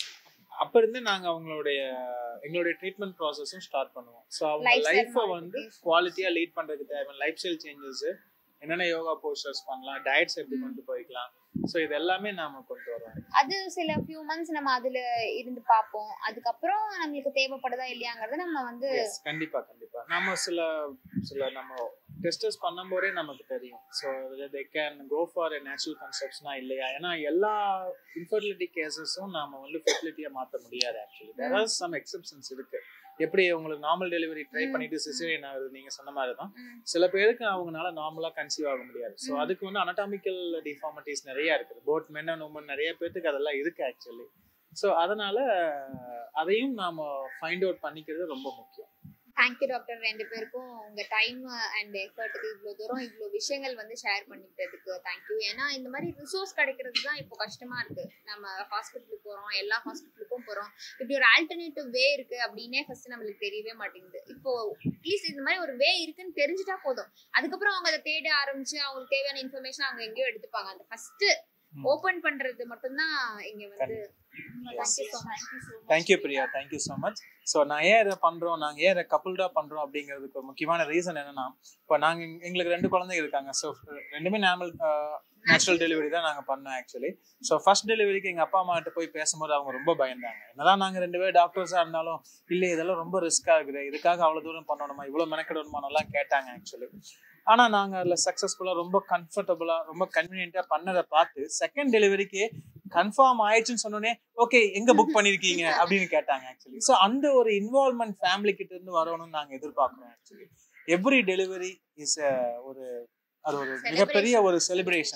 அப்ப இருந்து நாங்க அவங்களுடைய எங்களுடைய ட்ரீட்மெண்ட் ப்ராசஸும் ஸ்டார்ட் பண்ணுவோம் ஸோ அவங்க Lifestyle லைஃப்பை வந்து modifications. குவாலிட்டியா லீட் பண்றதுக்கு தேவை லைஃப் ஸ்டைல் சேஞ்சஸ் என்னென்ன யோகா போஸ்டர்ஸ் பண்ணலாம் டயட்ஸ் எப்படி கொண்டு போய்க்கலாம் ஸோ இது எல்லாமே நாம கொண்டு வரோம் அது சில ஃபியூ மந்த்ஸ் நம்ம அதுல இருந்து பார்ப்போம் அதுக்கப்புறம் நம்மளுக்கு தேவைப்படுதா இல்லையாங்கிறத நம்ம வந்து Yes, கண்டிப்பா கண்டிப்பா நம்ம சில சில நம்ம டெஸ்டர்ஸ் பண்ணும்போதே நமக்கு தெரியும் so they can go for a natural கன்செப்ட்ஸ்னா இல்லையா ஏன்னா எல்லா இன்ஃபர்டிலிட்டி கேசஸும் நாம வந்து ஃபெர்டிலிட்டியை மாற்ற முடியாது actually there are some exceptions இருக்கு எப்படி உங்களுக்கு நார்மல் டெலிவரி ட்ரை ம். பண்ணிட்டு சிசேரியன் ஆகுது நீங்க சொன்ன மாதிரி தான் ம், சில பேருக்கு அவங்கனால நார்மலா கன்சீவ் ஆக முடியாது ஸோ ம். அதுக்கு வந்து அனட்டாமிக்கல் டிஃபார்மிட்டிஸ் நிறைய இருக்குது போட் மென் அண்ட் உமன் நிறைய பேர்த்துக்கு அதெல்லாம் இருக்கு ஆக்சுவலி ஸோ அதனால அதையும் நாம ஃபைண்ட் அவுட் பண்ணிக்கிறது ரொம்ப முக்கியம் தேங்க்யூ டாக்டர் ரெண்டு பேருக்கும் உங்க டைம் அண்ட் எஃபர்ட்டுக்கு இவ்வளோ தூரம் இவ்வளோ விஷயங்கள் வந்து ஷேர் பண்ணிக்கிட்டதுக்கு தேங்க்யூ ஏன்னா இந்த மாதிரி ரிசோர்ஸ் கிடைக்கிறது தான் இப்போ கஷ்டமா இருக்கு நம்ம ஹாஸ்பிட்டலுக்கு போறோம் எல்லா ஹாஸ்பிட்டலுக்கும் போறோம் இப்படி ஒரு ஆல்டர்னேட்டிவ் வே இருக்கு அப்படின்னே ஃபர்ஸ்ட் நம்மளுக்கு தெரியவே மாட்டேங்குது இப்போ அட்லீஸ்ட் இந்த மாதிரி ஒரு வே இருக்குன்னு தெரிஞ்சுட்டா போதும் அதுக்கப்புறம் அவங்க அதை தேட ஆரம்பிச்சு அவங்களுக்கு தேவையான இன்ஃபர்மேஷன் அவங்க எங்கேயோ எடுத்துப்பாங்க அந்த ஃபர்ஸ்ட் ம். ஓபன் பண்றது மட்டும்தான் இங்க வந்து thank you so much thank you Priya thank you so much so நான் ஏன் இதை பண்ணுறோம் நாங்கள் ஏன் இதை கப்புள்டாக பண்ணுறோம் அப்படிங்கிறதுக்கு ஒரு முக்கியமான ரீசன் என்னன்னா இப்போ நாங்கள் எங்களுக்கு ரெண்டு குழந்தைங்க இருக்காங்க ஸோ ரெண்டுமே நார்மல் நேச்சுரல் டெலிவரி தான் நாங்கள் பண்ணோம் ஆக்சுவலி ஸோ ஃபர்ஸ்ட் டெலிவரிக்கு எங்கள் அப்பா அம்மா கிட்ட போய் பேசும்போது அவங்க ரொம்ப பயந்தாங்க என்னதான் நாங்கள் ரெண்டு பேரும் டாக்டர்ஸாக இருந்தாலும் இல்லை இதெல்லாம் ரொம்ப ரிஸ்க்காக இருக்குது இதுக்காக அவ்வளோ தூரம் பண்ணணுமா இவ்வளோ மெனக்கிடணுமானெல்லாம் கேட்டாங்க ஆக்சுவலி ஆனால் நாங்கள் அதில் சக்ஸஸ்ஃபுல்லாக ரொம்ப கம்ஃபர்டபுளாக ரொம்ப கன்வீனியண்ட்டாக பண்ணதை பார்த்து செகண்ட் டெலிவரிக்கு கன்ஃபார்ம் ஆயிடுச்சுன்னு சொன்னோடனே ஓகே எங்க புக் பண்ணிருக்கீங்க அப்படின்னு கேட்டாங்க ஆக்சுவலி ஸோ அந்த ஒரு இன்வால்மெண்ட் ஃபேமிலி கிட்ட இருந்து வரணும்னு நாங்க எதிர்பார்க்கிறோம் ஆக்சுவலி எவ்ரி டெலிவரி இஸ் ஒரு அது ஒரு மிகப்பெரிய ஒரு செலிப்ரேஷன்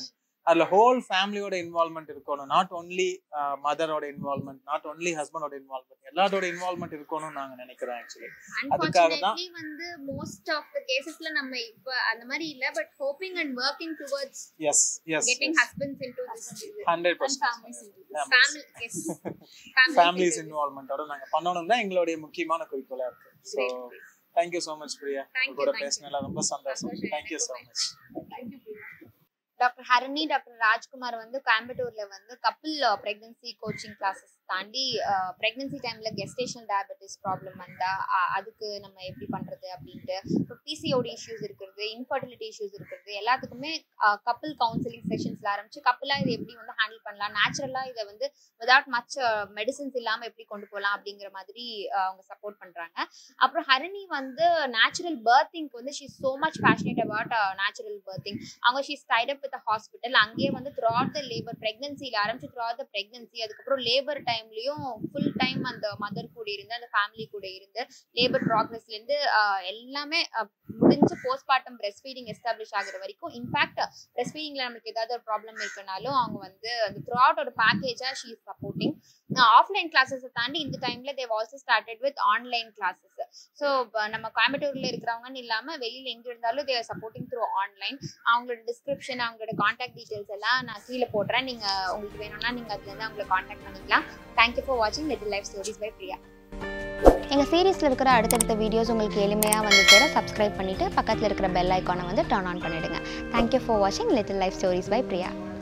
அதுல ஹோல் ஃபேமிலியோட இன்வால்மெண்ட் இருக்கணும் நாட் ஒன்லி மதரோட இன்வால்மெண்ட் நாட் ஒன்லி ஹஸ்பண்டோட இன்வால்மெண்ட் எல்லாரோட இன்வால்மெண்ட் இருக்கணும்னு நாங்க நினைக்கிறோம் ஆக்சுவலி அதுக்காக தான் அன்பார்ச்சுனேட்லி வந்து மோஸ்ட் ஆஃப் த கேசஸ்ல நம்ம இப்ப அந்த மாதிரி இல்ல but hoping and working towards as as getting husbands into this hundred families into this. Family as families இன்வால்மெண்டோட நாங்க பண்ணணும் தான் எங்களுடைய முக்கியமான குறிக்கோளா இருக்கு so thank you so much Priya Thank உங்க you, கூட thank you. பேசினதுல ரொம்ப சந்தோஷம் சந்தோஷம் தேங்க்யூ ஸோ எனக்கும். Much thank you doctor Harani doctor Rajkumar வந்து கோயம்புத்தூர்ல வந்து கப்பிள் பிரெக்னன்சி கோச்சிங் கிளாஸஸ் தாண்டி பிரெக்னன்சி டைம்ல கெஸ்டேஷனல் டயபெட்டிஸ் ப்ராப்ளம் வந்தா அஹ், அதுக்கு நம்ம எப்படி பண்றது அப்படின்ட்டு இப்போ பிசிஓடி இஷ்யூஸ் இருக்கிறது இன்ஃபர்டிலிட்டி இஷ்யூஸ் இருக்கிறது எல்லாத்துக்குமே கப்பிள் கவுன்சிலிங் செஷன்ஸ்ல ஆரம்பிச்சு கப்பிளா இதை எப்படி வந்து ஹேண்டில் பண்ணலாம் நேச்சுரலா இதை வந்து விதவுட் மச் மெடிசன்ஸ் இல்லாம எப்படி கொண்டு போகலாம் அப்படிங்கிற மாதிரி அஹ், அவங்க சப்போர்ட் பண்றாங்க அப்புறம் ஹரணி வந்து நேச்சுரல் பர்த்திங்க்கு வந்து she so much passionate about natural birthing அவங்க she's tied up with hospital அங்கேயே வந்து த்ரூ த லேபர் பிரெக்னன்சியில் ஆரம்பிச்சு த்ரூ த பிரெக்னன்சி அதுக்கப்புறம் லேபர் டைம்லயும் ஃபுல் டைம் அந்த மதர் கூட இருந்து அந்த ஃபேமிலி கூட இருந்து லேபர் ப்ராக்ரஸ்லேருந்து எல்லாமே அஹ், முடிஞ்சு போஸ்ட்மார்ட்டம் பிரஸ்ட் ஃபீடிங் எஸ்டாப்ளிஷ் ஆகுற வரைக்கும் இன்ஃபேக்ட் பிரஸ்ட் ஃபீடிங்ல நம்மளுக்கு ஏதாவது ஒரு ப்ராப்ளம் இருக்குனாலும் அவங்க வந்து அந்த த்ரூ அவுட் ஒரு பேக்கேஜா ஷீ இஸ் சப்போர்ட்டிங் ஆஃப்லைன் கிளாஸஸை தாண்டி இந்த டைம்ல they've also started with online classes so நம்ம கோயம்புத்தூர்ல இருக்கிறவங்கன்னு இல்லாம வெளியில எங்க இருந்தாலும் தேர் சப்போர்ட்டிங் த்ரூ ஆன்லைன் அவங்களோட டிஸ்கிரிப்ஷன் அவங்களோட காண்டாக்ட் டீடைல்ஸ் எல்லாம் நான் கீழே போடுறேன் நீங்க உங்களுக்கு வேணும்னா நீங்க அதுல இருந்து அவங்களை காண்டாக்ட் பண்ணிக்கலாம் தேங்க்யூ ஃபார் வாட்சிங் little life stories by Priya எங்கள் சீரீஸில் இருக்கிற அடுத்தடுத்த வீடியோஸ் உங்களுக்கு எளிமையாக வந்து சேர சப்ஸ்கிரைப் பண்ணிவிட்டு பக்கத்தில் இருக்கிற பெல் ஐக்கானை வந்து டர்ன் ஆன் பண்ணிவிடுங்க தேங்க்யூ ஃபார் வாட்சிங் little life stories by Priya